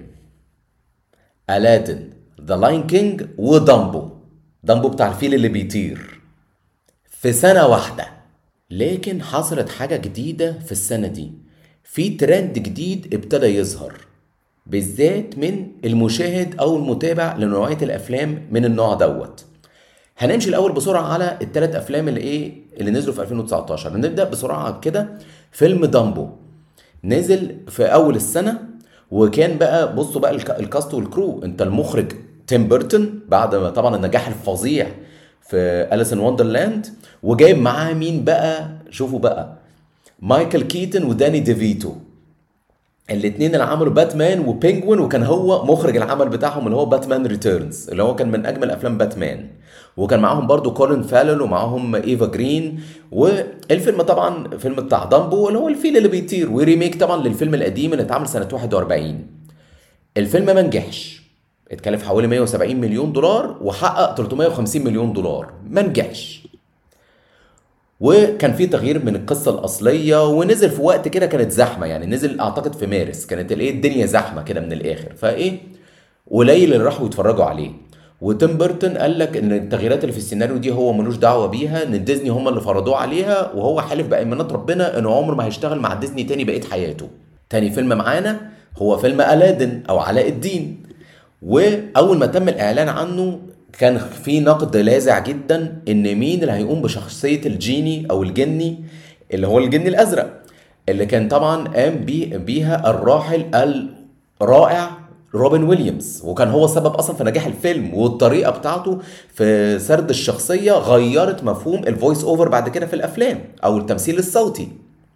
الادن ذا لاين كينج ودامبو دامبو بتاع الفيل اللي بيطير في سنه واحده لكن حصلت حاجه جديده في السنه دي في ترند جديد ابتدى يظهر بالذات من المشاهد او المتابع لنوعيه الافلام من النوع دوت هنمشي الاول بسرعه على الثلاث افلام اللي ايه اللي نزلوا في 2019 نبدا بسرعه كده فيلم دامبو نزل في اول السنه وكان بقى بصوا بقى الكاست والكرو انت المخرج تيم بيرتون بعد ما طبعا النجاح الفظيع في اليسن وندرلاند وجايب معاه مين بقى شوفوا بقى مايكل كيتن وداني ديفيتو الاثنين اللي عملوا باتمان وبينجوين وكان هو مخرج العمل بتاعهم اللي هو باتمان ريتيرنز اللي هو كان من اجمل افلام باتمان وكان معاهم برضو كولين فالل ومعاهم ايفا جرين والفيلم طبعا فيلم بتاع دامبو اللي هو الفيل اللي بيطير وريميك طبعا للفيلم القديم اللي اتعمل سنه 41 الفيلم ما نجحش اتكلف حوالي 170 مليون دولار وحقق 350 مليون دولار ما نجحش وكان في تغيير من القصه الاصليه ونزل في وقت كده كانت زحمه يعني نزل اعتقد في مارس كانت الايه الدنيا زحمه كده من الاخر فايه قليل اللي راحوا يتفرجوا عليه وتيم بيرتون قال لك ان التغييرات اللي في السيناريو دي هو ملوش دعوه بيها ان ديزني هم اللي فرضوه عليها وهو حالف بايمانات ربنا انه عمره ما هيشتغل مع ديزني تاني بقيه حياته تاني فيلم معانا هو فيلم الادن او علاء الدين واول ما تم الاعلان عنه كان في نقد لاذع جدا ان مين اللي هيقوم بشخصيه الجيني او الجني اللي هو الجني الازرق اللي كان طبعا قام بي بيها الراحل الرائع روبن ويليامز وكان هو السبب اصلا في نجاح الفيلم والطريقه بتاعته في سرد الشخصيه غيرت مفهوم الفويس اوفر بعد كده في الافلام او التمثيل الصوتي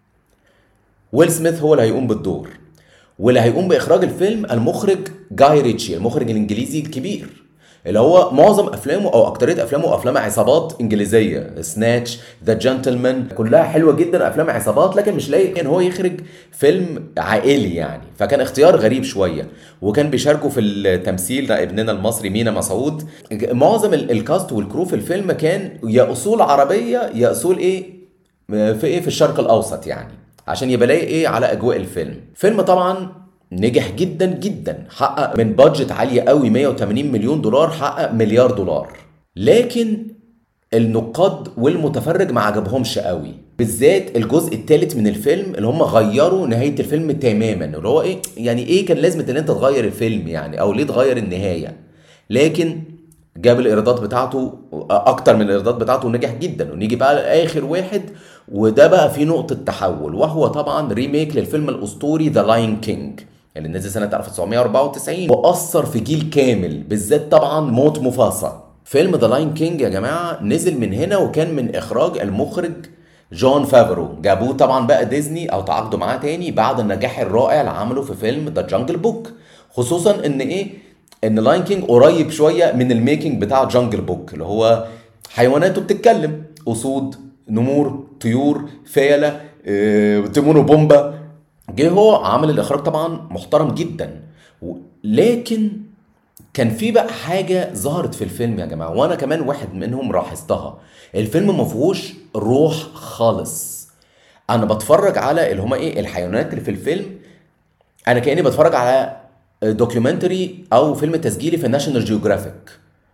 ويل سميث هو اللي هيقوم بالدور واللي هيقوم باخراج الفيلم المخرج جاي ريتشي المخرج الانجليزي الكبير اللي هو معظم افلامه او اكتريه افلامه افلام عصابات انجليزيه سناتش ذا جنتلمان كلها حلوه جدا افلام عصابات لكن مش لاقي ان هو يخرج فيلم عائلي يعني فكان اختيار غريب شويه وكان بيشاركوا في التمثيل ابننا المصري مينا مسعود معظم الكاست والكرو في الفيلم كان يا اصول عربيه يا اصول ايه في ايه في الشرق الاوسط يعني عشان يبقى لاقي ايه على اجواء الفيلم فيلم طبعا نجح جدا جدا حقق من بادجت عالية قوي 180 مليون دولار حقق مليار دولار لكن النقاد والمتفرج ما عجبهمش قوي بالذات الجزء الثالث من الفيلم اللي هم غيروا نهايه الفيلم تماما اللي هو ايه يعني ايه كان لازمه ان انت تغير الفيلم يعني او ليه تغير النهايه لكن جاب الايرادات بتاعته اكتر من الايرادات بتاعته ونجح جدا ونيجي بقى لاخر واحد وده بقى في نقطه تحول وهو طبعا ريميك للفيلم الاسطوري ذا لاين كينج اللي نزل سنة 1994 وأثر في جيل كامل بالذات طبعا موت مفاصة فيلم ذا لاين كينج يا جماعة نزل من هنا وكان من إخراج المخرج جون فافرو جابوه طبعا بقى ديزني أو تعاقدوا معاه تاني بعد النجاح الرائع اللي عمله في فيلم ذا جانجل بوك خصوصا إن إيه إن لاين كينج قريب شوية من الميكنج بتاع جانجل بوك اللي هو حيواناته بتتكلم أسود نمور طيور فيلة آه، تيمون وبومبا جه هو عمل الاخراج طبعا محترم جدا و- لكن كان في بقى حاجه ظهرت في الفيلم يا جماعه وانا كمان واحد منهم لاحظتها الفيلم ما فيهوش روح خالص انا بتفرج على اللي هما ايه الحيوانات اللي في الفيلم انا كاني بتفرج على دوكيومنتري او فيلم تسجيلي في ناشونال جيوغرافيك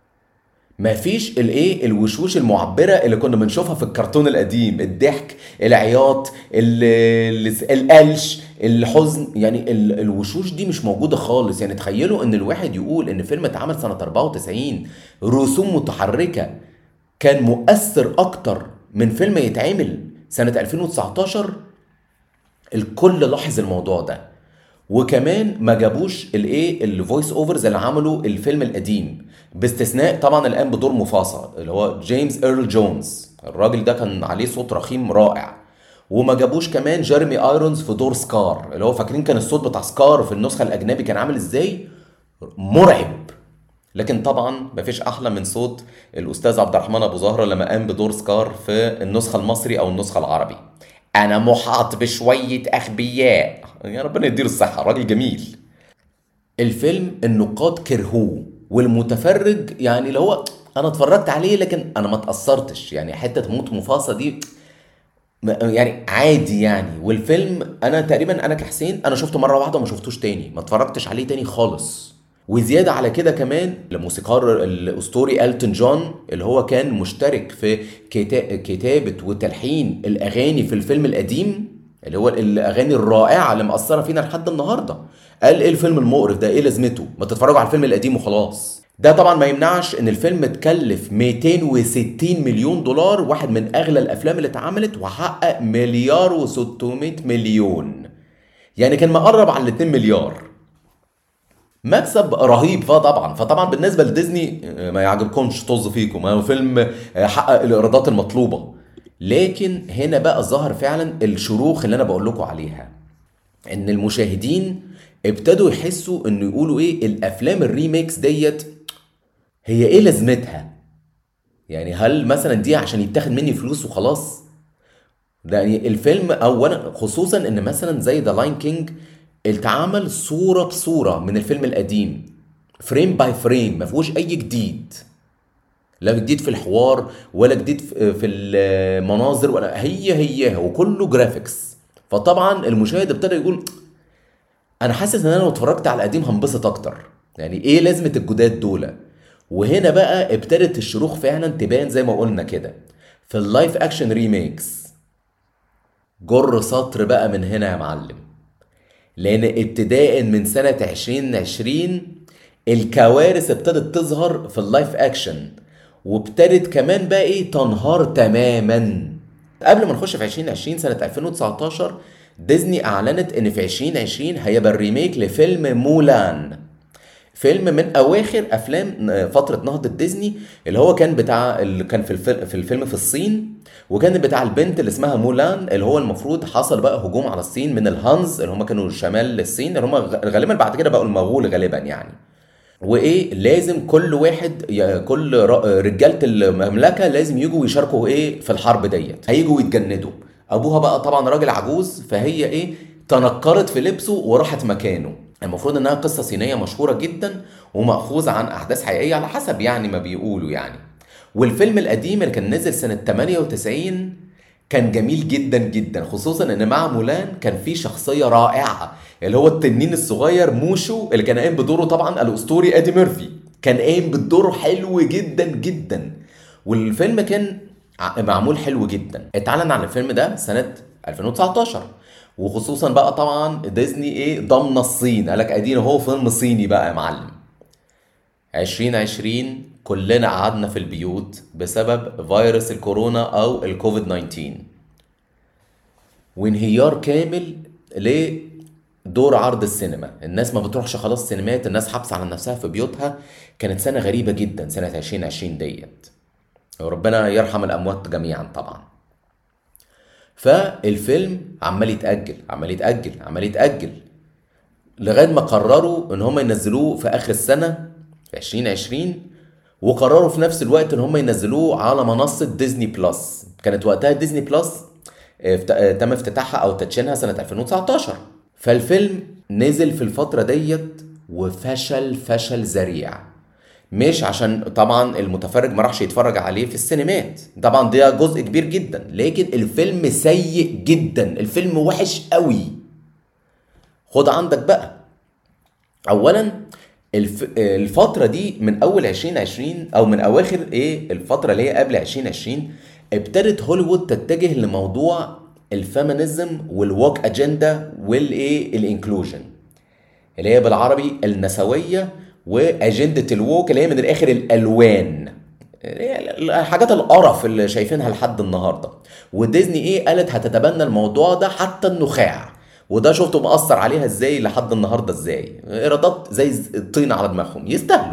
مفيش الايه الوشوش المعبره اللي كنا بنشوفها في الكرتون القديم الضحك العياط ال- ال- القلش الحزن يعني ال- الوشوش دي مش موجوده خالص يعني تخيلوا ان الواحد يقول ان فيلم اتعمل سنه 94 رسوم متحركه كان مؤثر اكتر من فيلم يتعمل سنه 2019 الكل لاحظ الموضوع ده وكمان ما جابوش الايه الفويس اوفرز اللي عملوا الفيلم القديم باستثناء طبعا الان بدور مفاصل اللي هو جيمس ايرل جونز الراجل ده كان عليه صوت رخيم رائع وما جابوش كمان جيرمي ايرونز في دور سكار اللي هو فاكرين كان الصوت بتاع سكار في النسخه الاجنبي كان عامل ازاي مرعب لكن طبعا مفيش احلى من صوت الاستاذ عبد الرحمن ابو زهره لما قام بدور سكار في النسخه المصري او النسخه العربي انا محاط بشويه اغبياء يا ربنا يديله الصحه راجل جميل الفيلم النقاد كرهوه والمتفرج يعني اللي هو انا اتفرجت عليه لكن انا ما اتاثرتش يعني حته موت مفاصه دي م- يعني عادي يعني والفيلم انا تقريبا انا كحسين انا شفته مره واحده وما شفتوش تاني ما اتفرجتش عليه تاني خالص وزياده على كده كمان الموسيقار الاسطوري التون جون اللي هو كان مشترك في كتا- كتابه وتلحين الاغاني في الفيلم القديم اللي هو الاغاني الرائعه اللي مأثره فينا لحد النهارده قال ايه الفيلم المقرف ده ايه لازمته ما تتفرجوا على الفيلم القديم وخلاص ده طبعا ما يمنعش ان الفيلم اتكلف 260 مليون دولار واحد من اغلى الافلام اللي اتعملت وحقق مليار و600 مليون يعني كان مقرب على ال 2 مليار مكسب رهيب فا طبعا فطبعا بالنسبه لديزني آه، ما يعجبكمش طز فيكم هو فيلم آه، حقق الايرادات المطلوبه لكن هنا بقى ظهر فعلا الشروخ اللي انا بقول لكم عليها ان المشاهدين ابتدوا يحسوا انه يقولوا ايه الافلام الريميكس ديت هي ايه لازمتها يعني هل مثلا دي عشان يتاخد مني فلوس وخلاص ده يعني الفيلم اولا خصوصا ان مثلا زي ذا لاين كينج اتعمل صوره بصوره من الفيلم القديم فريم باي فريم ما فيهوش اي جديد لا جديد في الحوار ولا جديد في في المناظر ولا هي هي وكله جرافيكس فطبعا المشاهد ابتدى يقول انا حاسس ان انا لو اتفرجت على القديم هنبسط اكتر يعني ايه لازمه الجداد دول وهنا بقى ابتدت الشروخ فعلا تبان زي ما قلنا كده في اللايف اكشن ريميكس جر سطر بقى من هنا يا معلم لان ابتداء من سنة 2020 الكوارث ابتدت تظهر في اللايف اكشن وابتدت كمان بقى ايه تنهار تماما قبل ما نخش في 2020 سنة 2019 ديزني اعلنت ان في 2020 هيبقى الريميك لفيلم مولان فيلم من اواخر افلام فتره نهضه ديزني اللي هو كان بتاع اللي كان في الفيلم في الفيلم في الصين وكان بتاع البنت اللي اسمها مولان اللي هو المفروض حصل بقى هجوم على الصين من الهانز اللي هم كانوا شمال الصين اللي هم غالبا بعد كده بقوا المغول غالبا يعني وايه لازم كل واحد يا- كل ر- رجاله المملكه لازم يجوا يشاركوا ايه في الحرب ديت هيجوا يتجندوا ابوها بقى طبعا راجل عجوز فهي ايه تنكرت في لبسه وراحت مكانه المفروض انها قصه صينيه مشهوره جدا ومأخوذه عن احداث حقيقيه على حسب يعني ما بيقولوا يعني والفيلم القديم اللي كان نزل سنه 98 كان جميل جدا جدا خصوصا ان مع مولان كان في شخصيه رائعه اللي هو التنين الصغير موشو اللي كان قايم بدوره طبعا الاسطوري ادي ميرفي كان قايم بدوره حلو جدا جدا والفيلم كان ع- معمول حلو جدا اتعلن عن الفيلم ده سنه 2019 وخصوصا بقى طبعا ديزني ايه ضمن الصين قالك ادينا هو فيلم صيني بقى يا معلم 2020 كلنا قعدنا في البيوت بسبب فيروس الكورونا او الكوفيد 19 وانهيار كامل لدور عرض السينما الناس ما بتروحش خلاص سينمات الناس حابسه على نفسها في بيوتها كانت سنه غريبه جدا سنه 2020 ديت وربنا يرحم الاموات جميعا طبعا فالفيلم عمال يتاجل عمال يتاجل عمال يتاجل لغايه ما قرروا ان هم ينزلوه في اخر السنه في 2020 وقرروا في نفس الوقت ان هم ينزلوه على منصه ديزني بلس كانت وقتها ديزني بلس افت- آه، تم افتتاحها او تدشينها سنه 2019 فالفيلم نزل في الفتره ديت وفشل فشل ذريع مش عشان طبعا المتفرج ما راحش يتفرج عليه في السينمات طبعا ده جزء كبير جدا لكن الفيلم سيء جدا الفيلم وحش قوي خد عندك بقى اولا الف... الفتره دي من اول 2020 او من اواخر ايه الفتره اللي هي قبل 2020 ابتدت هوليوود تتجه لموضوع الفيمينيزم والووك اجندا والايه الانكلوجن اللي هي بالعربي النسويه واجنده الووك اللي هي من الاخر الالوان اللي هي حاجات القرف اللي شايفينها لحد النهارده وديزني ايه قالت هتتبنى الموضوع ده حتى النخاع وده شفته مأثر عليها ازاي لحد النهارده ازاي ايرادات زي الطين على دماغهم يستاهلوا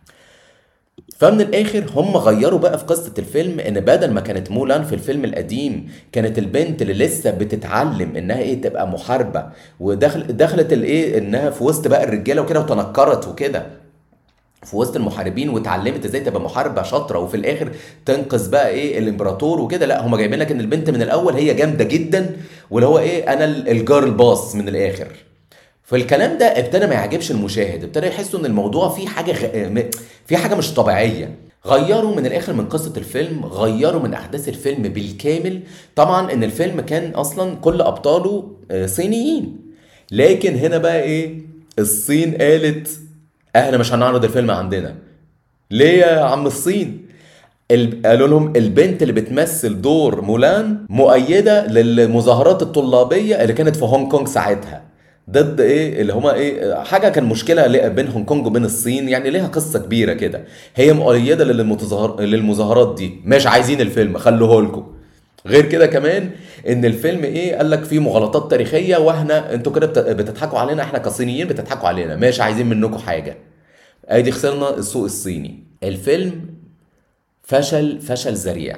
فمن الاخر هم غيروا بقى في قصه الفيلم ان بدل ما كانت مولان في الفيلم القديم كانت البنت اللي لسه بتتعلم انها ايه تبقى محاربه ودخل دخلت الايه انها في وسط بقى الرجاله وكده وتنكرت وكده في وسط المحاربين واتعلمت ازاي تبقى محاربه شاطره وفي الاخر تنقذ بقى ايه الامبراطور وكده لا هم جايبين لك ان البنت من الاول هي جامده جدا واللي هو ايه انا الجار الباص من الاخر فالكلام ده ابتدى ما يعجبش المشاهد ابتدى يحسوا ان الموضوع فيه حاجه غ... م- فيه حاجه مش طبيعيه غيروا من الاخر من قصه الفيلم غيروا من احداث الفيلم بالكامل طبعا ان الفيلم كان اصلا كل ابطاله آه، صينيين لكن هنا بقى ايه الصين قالت احنا مش هنعرض الفيلم عندنا ليه يا عم الصين ال- قالوا لهم البنت اللي بتمثل دور مولان مؤيده للمظاهرات الطلابيه اللي كانت في هونج كونج ساعتها ضد ايه اللي هما ايه حاجه كان مشكله ليه- بين هونج كونج وبين الصين يعني ليها قصه كبيره كده هي مؤيده للمتظاهر للمظاهرات دي مش عايزين الفيلم خلوه لكم غير كده كمان ان الفيلم ايه قال لك فيه مغالطات تاريخيه واحنا انتوا كده بت- بتضحكوا علينا احنا كصينيين بتضحكوا علينا مش عايزين منكم حاجه ادي خسرنا السوق الصيني الفيلم فشل فشل ذريع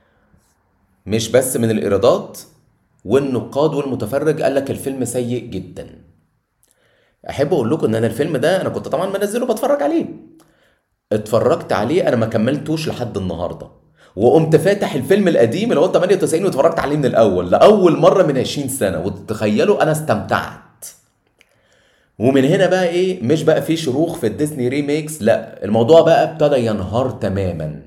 مش بس من الايرادات والنقاد والمتفرج قال لك الفيلم سيء جدا احب اقول لكم ان انا الفيلم ده انا كنت طبعا منزله بتفرج عليه اتفرجت عليه انا ما كملتوش لحد النهارده وقمت فاتح الفيلم القديم اللي هو 98 واتفرجت عليه من الاول لاول مره من 20 سنه وتخيلوا انا استمتعت ومن هنا بقى ايه مش بقى في شروخ في الديزني ريميكس لا الموضوع بقى ابتدى ينهار تماما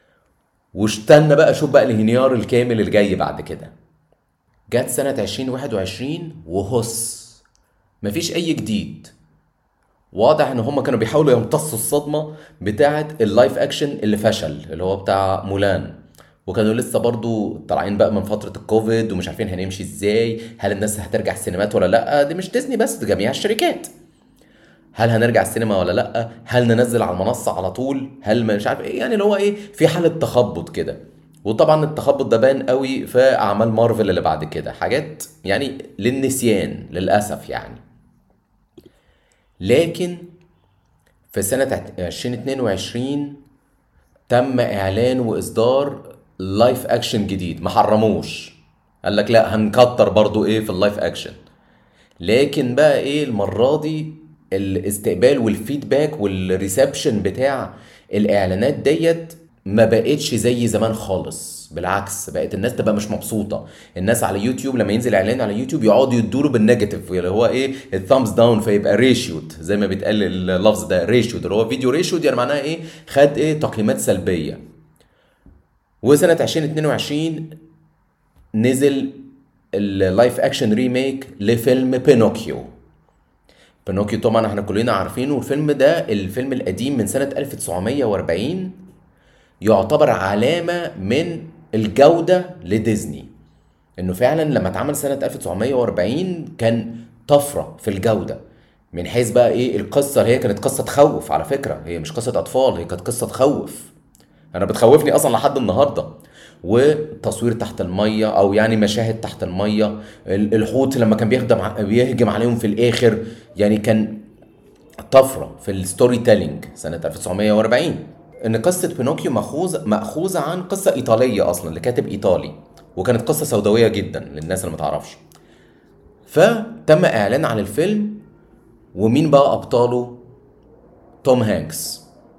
واستنى بقى شوف بقى الانهيار الكامل اللي جاي بعد كده جت سنة 2021 وهس مفيش أي جديد واضح ان هم كانوا بيحاولوا يمتصوا الصدمة بتاعة اللايف اكشن اللي فشل اللي هو بتاع مولان وكانوا لسه برضو طالعين بقى من فترة الكوفيد ومش عارفين هنمشي ازاي هل الناس هترجع السينمات ولا لا دي مش ديزني بس دي جميع الشركات هل هنرجع السينما ولا لا هل ننزل على المنصه على طول هل ما مش عارف ايه يعني اللي هو ايه في حاله تخبط كده وطبعا التخبط ده بان قوي في اعمال مارفل اللي بعد كده حاجات يعني للنسيان للاسف يعني لكن في سنة 2022 تم إعلان وإصدار لايف أكشن جديد ما حرموش قال لك لا هنكتر برضو إيه في اللايف أكشن لكن بقى إيه المرة دي الاستقبال والفيدباك والريسبشن بتاع الإعلانات ديت ما بقتش زي زمان خالص بالعكس بقت الناس تبقى مش مبسوطه الناس على يوتيوب لما ينزل اعلان على يوتيوب يقعدوا يدوله بالنيجاتيف اللي هو ايه الثامز داون فيبقى ريشيود زي ما بيتقال اللفظ ده ريشيود اللي هو فيديو ريشيود يعني معناها ايه خد ايه تقييمات سلبيه وسنه 2022 نزل اللايف اكشن ريميك لفيلم بينوكيو بينوكيو طبعا احنا كلنا عارفينه والفيلم ده الفيلم القديم من سنه 1940 يعتبر علامة من الجودة لديزني انه فعلا لما اتعمل سنة 1940 كان طفرة في الجودة من حيث بقى ايه القصة هي كانت قصة تخوف على فكرة هي مش قصة اطفال هي كانت قصة تخوف انا بتخوفني اصلا لحد النهاردة وتصوير تحت المية او يعني مشاهد تحت المية الحوت لما كان بيخدم بيهجم عليهم في الاخر يعني كان طفرة في الستوري تيلينج سنة 1940 ان قصه بينوكيو ماخوذ ماخوذه عن قصه ايطاليه اصلا لكاتب ايطالي وكانت قصه سوداويه جدا للناس اللي ما تعرفش فتم اعلان عن الفيلم ومين بقى ابطاله توم هانكس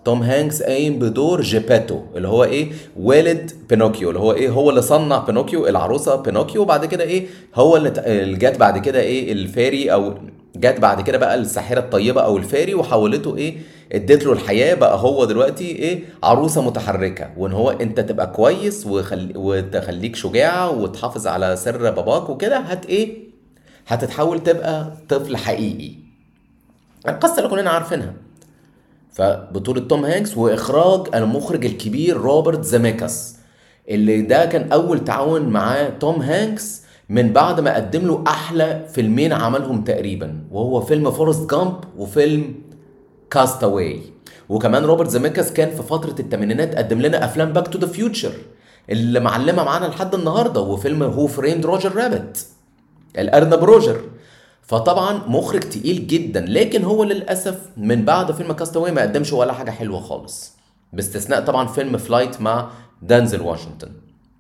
توم هانكس قايم بدور جيباتو اللي هو ايه والد بينوكيو اللي هو ايه هو اللي صنع بينوكيو العروسه بينوكيو وبعد كده ايه هو اللي ت- اللي جت بعد كده ايه الفاري او جت بعد كده بقى الساحره الطيبه او الفاري وحولته ايه اديت له الحياه بقى هو دلوقتي ايه عروسه متحركه وان هو انت تبقى كويس وخل... وتخليك شجاعه وتحافظ على سر باباك وكده هت ايه هتتحول تبقى طفل حقيقي القصه اللي كلنا عارفينها فبطولة توم هانكس وإخراج المخرج الكبير روبرت زاميكاس اللي ده كان أول تعاون مع توم هانكس من بعد ما قدم له أحلى فيلمين عملهم تقريبا وهو فيلم فورست جامب وفيلم كاستاوي وكمان روبرت زاميكاس كان في فترة الثمانينات قدم لنا أفلام باك تو ذا فيوتشر اللي معلمة معانا لحد النهاردة وفيلم هو فريند روجر رابت الارنب روجر فطبعا مخرج تقيل جدا لكن هو للاسف من بعد فيلم كاستاوي ما قدمش ولا حاجه حلوه خالص باستثناء طبعا فيلم فلايت مع دانزل واشنطن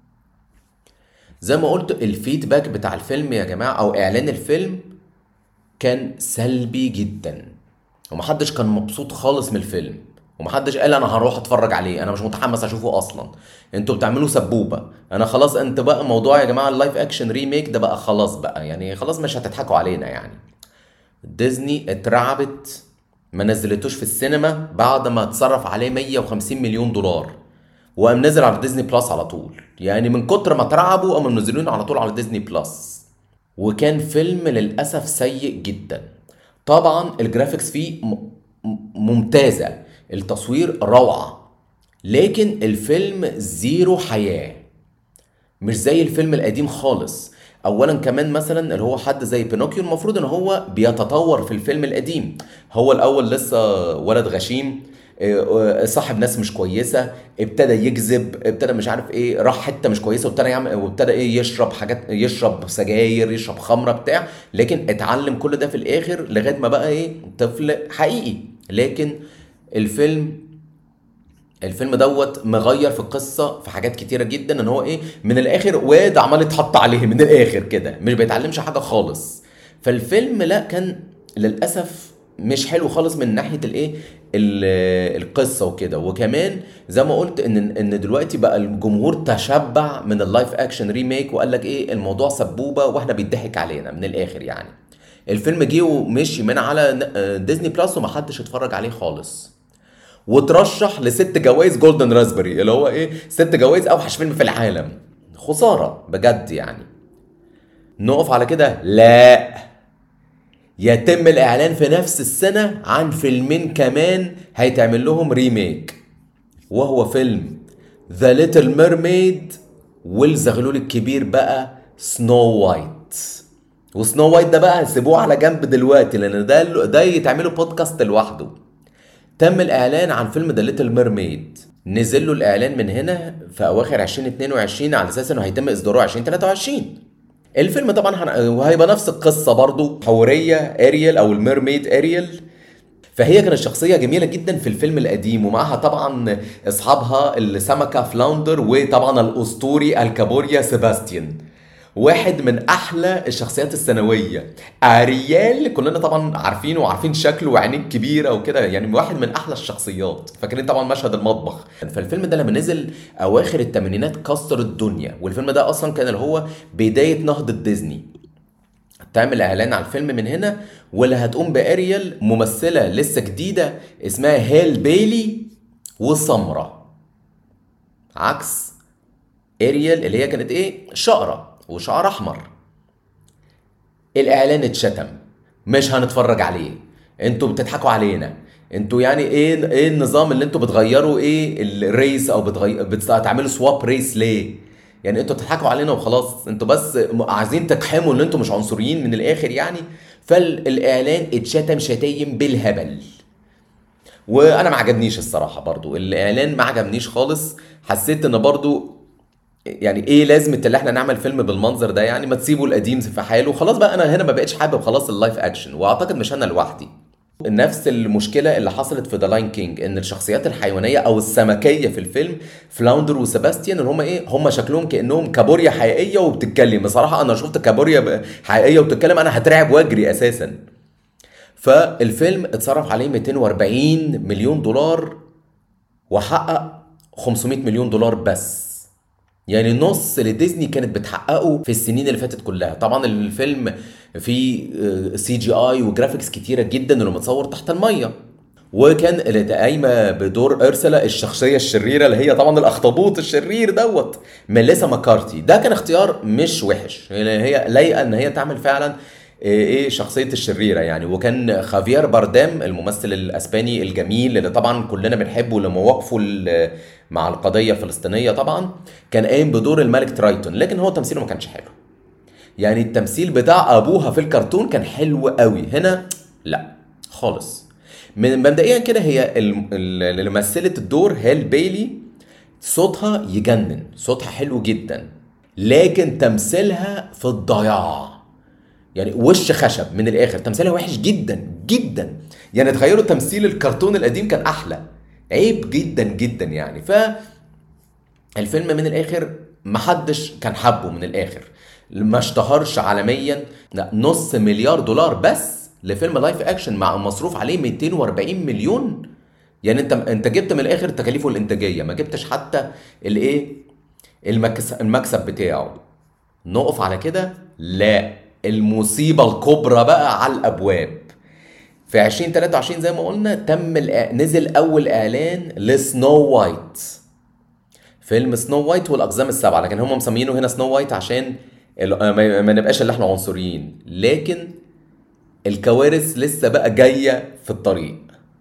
زي ما قلت الفيدباك بتاع الفيلم يا جماعه او اعلان الفيلم كان سلبي جدا ومحدش كان مبسوط خالص من الفيلم ومحدش قال انا هروح اتفرج عليه انا مش متحمس اشوفه اصلا انتوا بتعملوا سبوبه انا خلاص انت بقى موضوع يا جماعه اللايف اكشن ريميك ده بقى خلاص بقى يعني خلاص مش هتضحكوا علينا يعني ديزني اترعبت ما نزلتوش في السينما بعد ما اتصرف عليه 150 مليون دولار وقام نزل على ديزني بلس على طول يعني من كتر ما اترعبوا قاموا منزلينه على طول على ديزني بلس وكان فيلم للأسف سيء جدا طبعا الجرافيكس فيه م- م- ممتازة التصوير روعة لكن الفيلم زيرو حياة مش زي الفيلم القديم خالص اولا كمان مثلا اللي هو حد زي بينوكيو المفروض ان هو بيتطور في الفيلم القديم هو الاول لسه ولد غشيم آه، آه، صاحب ناس مش كويسه ابتدى يكذب ابتدى مش عارف ايه راح حته مش كويسه وابتدى يعمل وابتدى ايه يشرب حاجات يشرب سجاير يشرب خمره بتاع لكن اتعلم كل ده في الاخر لغايه ما بقى ايه طفل حقيقي لكن الفيلم الفيلم دوت مغير في القصه في حاجات كتيره جدا ان هو ايه من الاخر واد عمال يتحط عليه من الاخر كده مش بيتعلمش حاجه خالص فالفيلم لا كان للاسف مش حلو خالص من ناحيه الايه ال- القصه وكده وكمان زي ما قلت ان ان دلوقتي بقى الجمهور تشبع من اللايف اكشن ريميك وقال لك ايه الموضوع سبوبه واحنا بيضحك علينا من الاخر يعني الفيلم جه ومشي من على ن- ديزني بلس ومحدش اتفرج عليه خالص وترشح لست جوائز جولدن راسبري اللي هو ايه ست جوائز اوحش فيلم في العالم خساره بجد يعني نقف على كده لا يتم الاعلان في نفس السنه عن فيلمين كمان هيتعمل لهم ريميك وهو فيلم ذا ليتل ميرميد والزغلول الكبير بقى سنو وايت وسنو وايت ده بقى سيبوه على جنب دلوقتي لان ده ده يتعملوا بودكاست لوحده تم الاعلان عن فيلم ذا ليتل ميرميد نزل له الاعلان من هنا في اواخر 2022 على اساس انه هيتم اصداره 2023 الفيلم طبعا هن... وهيبقى نفس القصه برضو حوريه اريال او الميرميد اريال فهي كانت شخصيه جميله جدا في الفيلم القديم ومعها طبعا اصحابها السمكه فلاوندر وطبعا الاسطوري الكابوريا سيباستيان واحد من احلى الشخصيات الثانويه اريال كلنا طبعا عارفينه وعارفين شكله وعينيه كبيره وكده يعني واحد من احلى الشخصيات فاكرين طبعا مشهد المطبخ فالفيلم ده لما نزل اواخر الثمانينات كسر الدنيا والفيلم ده اصلا كان اللي هو بدايه نهضه ديزني تعمل اعلان على الفيلم من هنا واللي هتقوم باريال ممثله لسه جديده اسمها هيل بيلي وسمره عكس اريال اللي هي كانت ايه شقره وشعر احمر الاعلان اتشتم مش هنتفرج عليه انتوا بتضحكوا علينا انتوا يعني ايه ايه النظام اللي انتوا بتغيروا ايه الريس او بتغير بتعملوا سواب ريس ليه يعني انتوا بتضحكوا علينا وخلاص انتوا بس م- عايزين تقحموا ان انتوا مش عنصريين من الاخر يعني فالاعلان اتشتم شتايم بالهبل وانا ما عجبنيش الصراحه برضو الاعلان ما عجبنيش خالص حسيت ان برضو يعني ايه لازمه اللي احنا نعمل فيلم بالمنظر ده يعني ما تسيبوا القديم في حاله خلاص بقى انا هنا ما بقتش حابب خلاص اللايف اكشن واعتقد مش انا لوحدي نفس المشكله اللي حصلت في ذا لاين كينج ان الشخصيات الحيوانيه او السمكيه في الفيلم فلاوندر وسباستيان اللي هم ايه هم شكلهم كانهم كابوريا حقيقيه وبتتكلم بصراحه انا شفت كابوريا ب- حقيقيه وبتتكلم انا هترعب واجري اساسا فالفيلم اتصرف عليه 240 مليون دولار وحقق 500 مليون دولار بس يعني نص اللي ديزني كانت بتحققه في السنين اللي فاتت كلها طبعا الفيلم فيه سي جي اي وجرافيكس كتيره جدا اللي متصور تحت الميه وكان اللي قايمه بدور ارسلا الشخصيه الشريره اللي هي طبعا الاخطبوط الشرير دوت ميليسا مكارتي ده كان اختيار مش وحش يعني هي لايقه ان هي تعمل فعلا ايه شخصيه الشريره يعني وكان خافير باردام الممثل الاسباني الجميل اللي طبعا كلنا بنحبه لمواقفه ال- مع القضيه الفلسطينيه طبعا كان قايم بدور الملك ترايتون لكن هو تمثيله ما كانش حلو يعني التمثيل بتاع ابوها في الكرتون كان حلو قوي هنا لا خالص من مبدئيا كده هي الم- ال- اللي مثلت الدور هيل بيلي صوتها يجنن صوتها حلو جدا لكن تمثيلها في الضياع يعني وش خشب من الاخر تمثيلها وحش جدا جدا يعني تخيلوا تمثيل الكرتون القديم كان احلى عيب جدا جدا يعني ف الفيلم من الاخر محدش كان حبه من الاخر ما اشتهرش عالميا لا نص مليار دولار بس لفيلم لايف اكشن مع مصروف عليه 240 مليون يعني انت انت جبت من الاخر تكاليفه الانتاجيه ما جبتش حتى الايه المكسب المكسب بتاعه نقف على كده لا المصيبه الكبرى بقى على الابواب في 2023 زي ما قلنا تم الإع- نزل اول اعلان لسنو وايت فيلم سنو وايت والاقزام السبعه لكن هم مسمينه هنا سنو وايت عشان ال- ما ما نبقاش اللي احنا عنصريين لكن الكوارث لسه بقى جايه في الطريق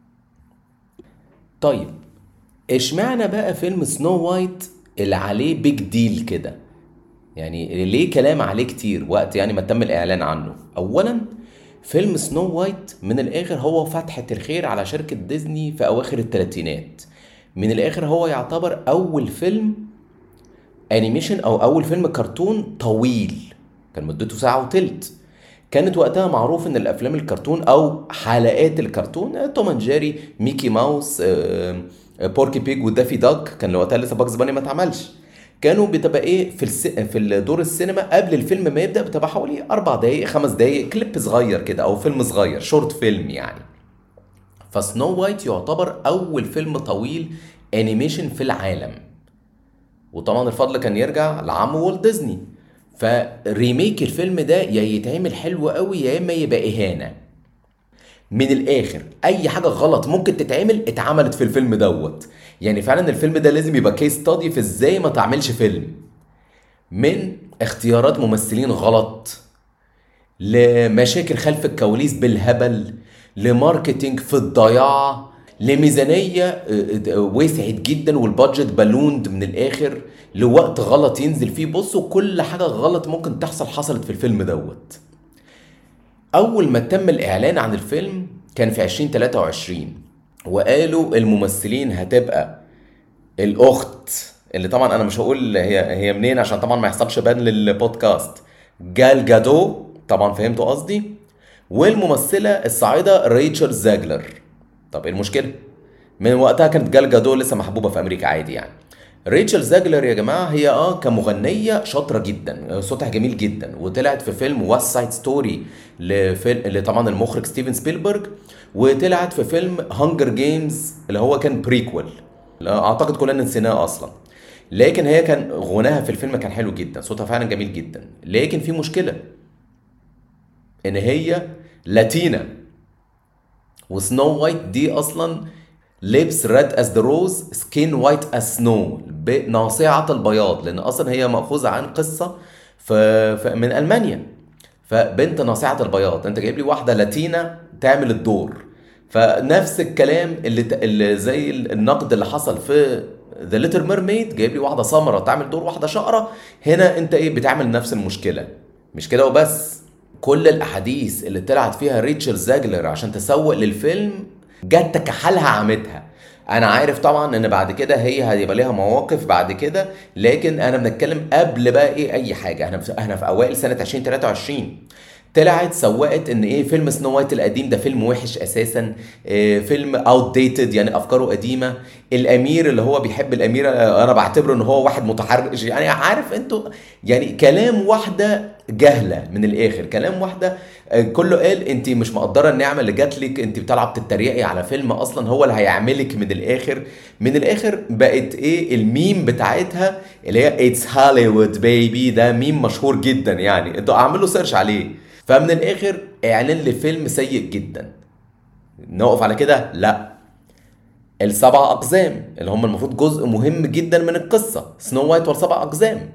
طيب اشمعنى بقى فيلم سنو وايت اللي عليه بيج ديل كده يعني ليه كلام عليه كتير وقت يعني ما تم الاعلان عنه اولا فيلم سنو وايت من الاخر هو فتحة الخير على شركة ديزني في اواخر الثلاثينات من الاخر هو يعتبر اول فيلم انيميشن او اول فيلم كرتون طويل كان مدته ساعة وتلت كانت وقتها معروف ان الافلام الكرتون او حلقات الكرتون آه، توم اند جيري ميكي ماوس آه، آه، بوركي بيج ودافي داك كان وقتها لسه باكس باني ما اتعملش كانوا بتبقى ايه في الس... في الدور السينما قبل الفيلم ما يبدا بتبقى حوالي اربع دقائق خمس دقائق كليب صغير كده او فيلم صغير شورت فيلم يعني فسنو وايت يعتبر اول فيلم طويل انيميشن في العالم وطبعا الفضل كان يرجع لعم والت ديزني فريميك الفيلم ده يا يتعمل حلو قوي يا اما يبقى اهانه من الاخر اي حاجه غلط ممكن تتعمل اتعملت في الفيلم دوت يعني فعلا الفيلم ده لازم يبقى كيس ستادي في ازاي ما تعملش فيلم من اختيارات ممثلين غلط لمشاكل خلف الكواليس بالهبل لماركتينج في الضياع لميزانية آه، آه، وسعت جدا والبادجت بالوند من الآخر لوقت غلط ينزل فيه بصوا كل حاجة غلط ممكن تحصل حصلت في الفيلم دوت أول ما تم الإعلان عن الفيلم كان في 2023 وقالوا الممثلين هتبقى الأخت اللي طبعا أنا مش هقول هي هي منين عشان طبعا ما يحصلش بان للبودكاست جال جادو طبعا فهمتوا قصدي والممثلة الصاعدة ريتشل زاجلر طب ايه المشكلة؟ من وقتها كانت جال جادو لسه محبوبة في أمريكا عادي يعني ريتشل زاجلر يا جماعة هي اه كمغنية شاطرة جدا صوتها جميل جدا وطلعت في فيلم واست سايد ستوري اللي طبعا المخرج ستيفن سبيلبرج وطلعت في فيلم هانجر جيمز اللي هو كان بريكول اعتقد كلنا نسيناه اصلا لكن هي كان غناها في الفيلم كان حلو جدا صوتها فعلا جميل جدا لكن في مشكلة ان هي لاتينا وسنو وايت دي اصلا لبس ريد از ذا روز سكين وايت از سنو ناصعة البياض لان اصلا هي مأخوذة عن قصة في, في من المانيا فبنت ناصعة البياض انت جايب لي واحدة لاتينا تعمل الدور فنفس الكلام اللي, اللي زي النقد اللي حصل في ذا ليتل ميرميد جايب لي واحده سمراء تعمل دور واحده شقره هنا انت ايه بتعمل نفس المشكله مش كده وبس كل الاحاديث اللي طلعت فيها ريتشل زاجلر عشان تسوق للفيلم جت تكحلها عمتها انا عارف طبعا ان بعد كده هي هيبقى ليها مواقف بعد كده لكن انا بنتكلم قبل بقى ايه اي حاجه احنا في احنا في اوائل سنه 2023 طلعت سوقت ان ايه فيلم سنو وايت القديم ده فيلم وحش اساسا إيه فيلم اوت ديتد يعني افكاره قديمه الامير اللي هو بيحب الاميره انا بعتبره ان هو واحد متحرش يعني عارف انتوا يعني كلام واحده جهله من الاخر كلام واحده آه، كله قال انت مش مقدره النعمه اللي جات لك انت بتلعب تتريقي على فيلم اصلا هو اللي هيعملك من الاخر من الاخر بقت ايه الميم بتاعتها اللي هي اتس هوليوود بيبي ده ميم مشهور جدا يعني انتوا اعملوا سيرش عليه فمن الاخر اعلان لفيلم سيء جدا نقف على كده لا السبع اقزام اللي هم المفروض جزء مهم جدا من القصه سنو وايت والسبع اقزام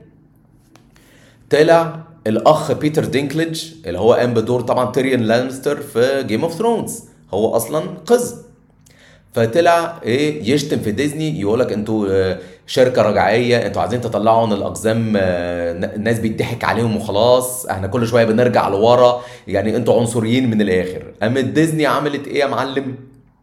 طلع الاخ بيتر دينكليج اللي هو قام بدور طبعا تيريون لانستر في جيم اوف ثرونز هو اصلا قز فطلع ايه يشتم في ديزني يقول لك انتوا آه، شركه رجعيه انتوا عايزين تطلعوا ان الاقزام آه، الناس بيضحك عليهم وخلاص احنا كل شويه بنرجع لورا يعني انتوا عنصريين من الاخر قامت ديزني عملت ايه يا معلم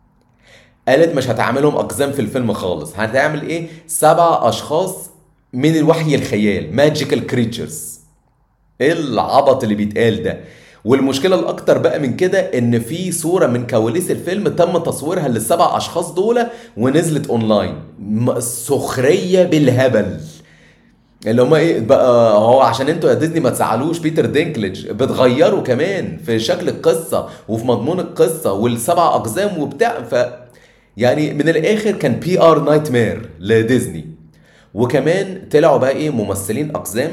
قالت مش هتعملهم اقزام في الفيلم خالص هتعمل ايه سبع اشخاص من الوحي الخيال ماجيكال كريتشرز ايه العبط اللي بيتقال ده والمشكله الاكتر بقى من كده ان في صوره من كواليس الفيلم تم تصويرها للسبع اشخاص دول ونزلت اونلاين م- سخريه بالهبل اللي هما ايه بقى هو عشان انتوا يا ديزني ما تزعلوش بيتر دينكليج بتغيروا كمان في شكل القصه وفي مضمون القصه والسبع اقزام وبتاع ف يعني من الاخر كان بي ار نايت مير لديزني وكمان طلعوا بقى ايه ممثلين اقزام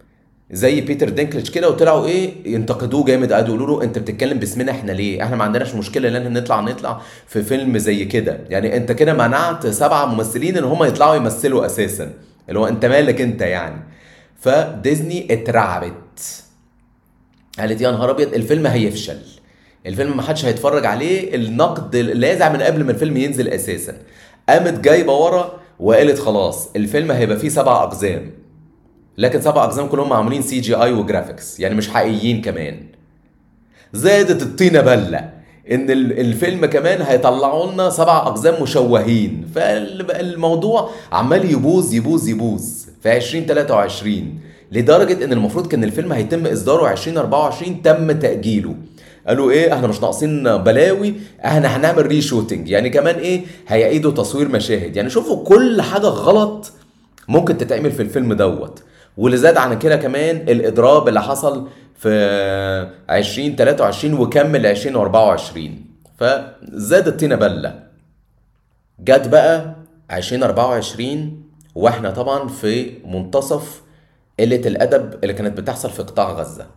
زي بيتر دينكليج كده وطلعوا ايه ينتقدوه جامد قعدوا يقولوا له انت بتتكلم باسمنا احنا ليه؟ احنا ما عندناش مشكله ان احنا نطلع نطلع في فيلم زي كده، يعني انت كده منعت سبعه ممثلين ان هم يطلعوا يمثلوا اساسا، اللي هو انت مالك انت يعني. فديزني اترعبت. قالت يا نهار ابيض الفيلم هيفشل. الفيلم ما حدش هيتفرج عليه النقد لاذع من قبل ما الفيلم ينزل اساسا. قامت جايبه ورا وقالت خلاص الفيلم هيبقى فيه سبع اقزام لكن سبع اقزام كلهم معمولين سي جي اي وجرافيكس يعني مش حقيقيين كمان زادت الطينه بله ان ال- الفيلم كمان هيطلعوا لنا سبع اقزام مشوهين فالموضوع عمال يبوظ يبوظ يبوظ في 2023 لدرجه ان المفروض كان الفيلم هيتم اصداره 2024 تم تاجيله قالوا ايه احنا مش ناقصين بلاوي احنا هنعمل ري شوتنج يعني كمان ايه هيعيدوا تصوير مشاهد يعني شوفوا كل حاجه غلط ممكن تتعمل في الفيلم دوت واللي زاد عن كده كمان الاضراب اللي حصل في 2023 وكمل 2024 فزاد الطينه بله جت بقى 2024 واحنا طبعا في منتصف قله الادب اللي كانت بتحصل في قطاع غزه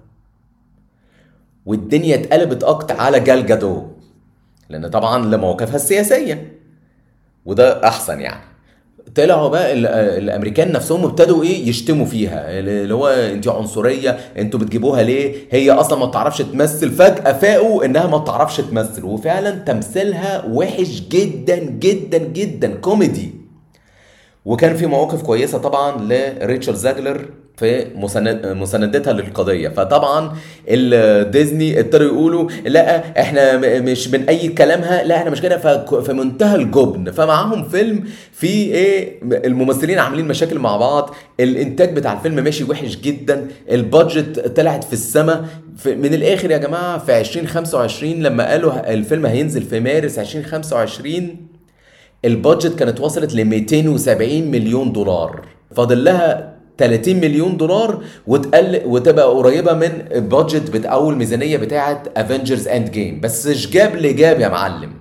والدنيا اتقلبت اكتر على جال جادو لان طبعا لمواقفها السياسيه وده احسن يعني طلعوا بقى ال- الامريكان نفسهم ابتدوا ايه يشتموا فيها اللي هو انت عنصريه انتوا بتجيبوها ليه هي اصلا ما بتعرفش تمثل فجاه فاقوا انها ما بتعرفش تمثل وفعلا تمثيلها وحش جدا جدا جدا كوميدي وكان في مواقف كويسه طبعا لريتشارد زاجلر في مساند- مساندتها للقضيه فطبعا الديزني ابتدوا يقولوا لا احنا م- مش بنأيد كلامها لا احنا مش كده فك- في منتهى الجبن فمعاهم فيلم فيه ايه الممثلين عاملين مشاكل مع بعض الانتاج بتاع الفيلم ماشي وحش جدا البادجت طلعت في السماء في من الاخر يا جماعه في 2025 لما قالوا الفيلم هينزل في مارس 2025 البادجت كانت وصلت ل 270 مليون دولار فاضل لها 30 مليون دولار وتقل وتبقى قريبه من البادجت بتاع اول ميزانيه بتاعه افنجرز اند جيم بس مش جاب اللي جاب يا معلم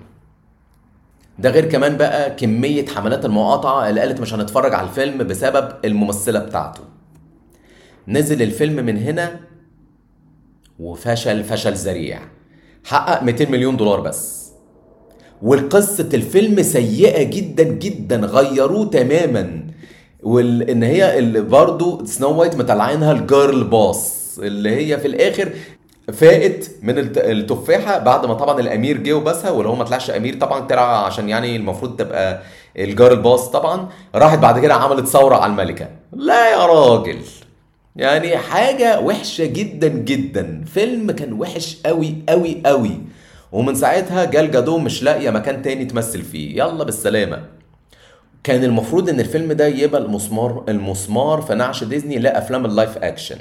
ده غير كمان بقى كميه حملات المقاطعه اللي قالت مش هنتفرج على الفيلم بسبب الممثله بتاعته نزل الفيلم من هنا وفشل فشل ذريع حقق 200 مليون دولار بس والقصة الفيلم سيئة جدا جدا غيروه تماما وان هي اللي برضه سنو وايت مطلعينها الجيرل باص اللي هي في الاخر فاقت من الت- التفاحه بعد ما طبعا الامير جه وبسها واللي هو ما طلعش امير طبعا طلع عشان يعني المفروض تبقى الجيرل باص طبعا راحت بعد كده عملت ثوره على الملكه لا يا راجل يعني حاجة وحشة جدا جدا فيلم كان وحش قوي قوي قوي ومن ساعتها جال جادو مش لاقية مكان تاني تمثل فيه يلا بالسلامة كان المفروض ان الفيلم ده يبقى المسمار المسمار في نعش ديزني لافلام اللايف اكشن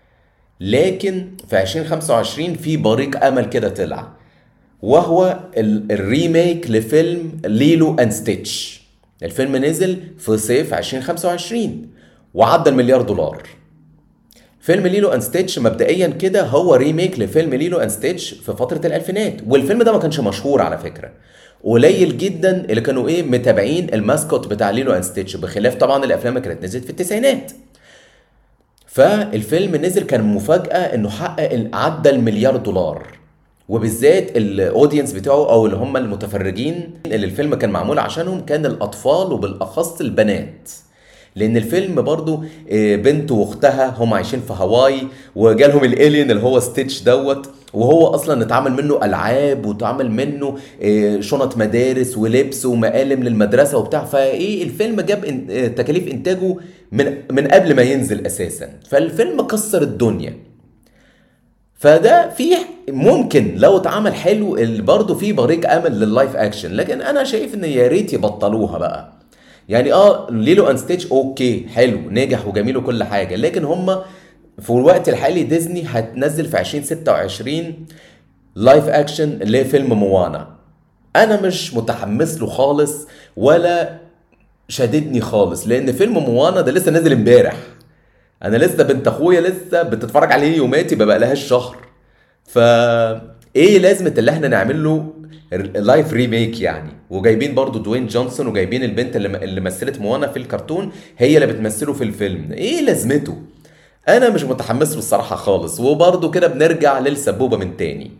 لكن في 2025 في بريق امل كده طلع وهو ال- الريميك لفيلم ليلو اند ستيتش الفيلم نزل في صيف 2025 وعدى المليار دولار فيلم ليلو اند ستيتش مبدئيا كده هو ريميك لفيلم ليلو اند ستيتش في فتره الالفينات والفيلم ده ما كانش مشهور على فكره قليل جدا اللي كانوا ايه متابعين الماسكوت بتاع ليلو اند ستيتش بخلاف طبعا الافلام اللي كانت نزلت في التسعينات فالفيلم نزل كان مفاجاه انه حقق عدى المليار دولار وبالذات الاودينس بتاعه او اللي هم المتفرجين اللي الفيلم كان معمول عشانهم كان الاطفال وبالاخص البنات لان الفيلم برضو آه، بنت واختها هم عايشين في هاواي وجالهم الالين اللي هو ستيتش دوت وهو اصلا اتعمل منه العاب واتعمل منه آه، شنط مدارس ولبس ومقالم للمدرسه وبتاع فايه الفيلم جاب إن- آه، تكاليف انتاجه من من قبل ما ينزل اساسا فالفيلم كسر الدنيا فده في ممكن لو اتعمل حلو ال- برضه في بريق امل لللايف اكشن لكن انا شايف ان يا ريت يبطلوها بقى يعني اه ليلو ان ستيتش اوكي حلو نجح وجميل وكل حاجه لكن هم في الوقت الحالي ديزني هتنزل في 2026 لايف اكشن لفيلم موانا انا مش متحمس له خالص ولا شددني خالص لان فيلم موانا ده لسه نازل امبارح انا لسه بنت اخويا لسه بتتفرج عليه يوماتي ما بقالهاش شهر فا ايه لازمه اللي احنا نعمل له لايف ريميك يعني وجايبين برضو دوين جونسون وجايبين البنت اللي, اللي مثلت موانا في الكرتون هي اللي بتمثله في الفيلم ايه لازمته انا مش متحمس له الصراحه خالص وبرضو كده بنرجع للسبوبه من تاني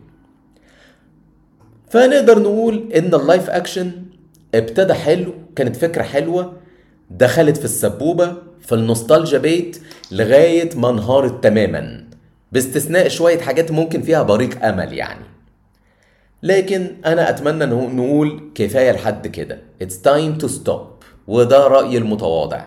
فنقدر نقول ان اللايف اكشن ابتدى حلو كانت فكره حلوه دخلت في السبوبه في النوستالجيا بيت لغايه ما انهارت تماما باستثناء شويه حاجات ممكن فيها بريق امل يعني لكن انا اتمنى انه نقول كفايه لحد كده it's time to stop وده رايي المتواضع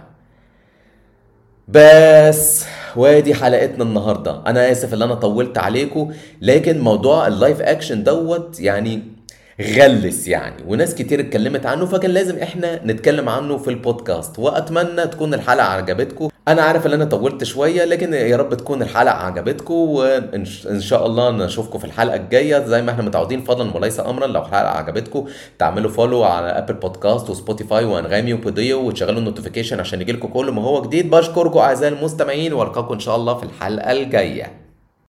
بس وادي حلقتنا النهارده انا اسف ان انا طولت عليكم لكن موضوع اللايف اكشن دوت يعني غلس يعني وناس كتير اتكلمت عنه فكان لازم احنا نتكلم عنه في البودكاست واتمنى تكون الحلقه عجبتكم انا عارف ان انا طولت شويه لكن يا رب تكون الحلقه عجبتكم وان ش- إن شاء الله نشوفكم في الحلقه الجايه زي ما احنا متعودين فضلا وليس امرا لو الحلقه عجبتكم تعملوا فولو على ابل بودكاست وسبوتيفاي وانغامي وبوديو وتشغلوا النوتيفيكيشن عشان يجيلكم كل ما هو جديد بشكركم اعزائي المستمعين والقاكم ان شاء الله في الحلقه الجايه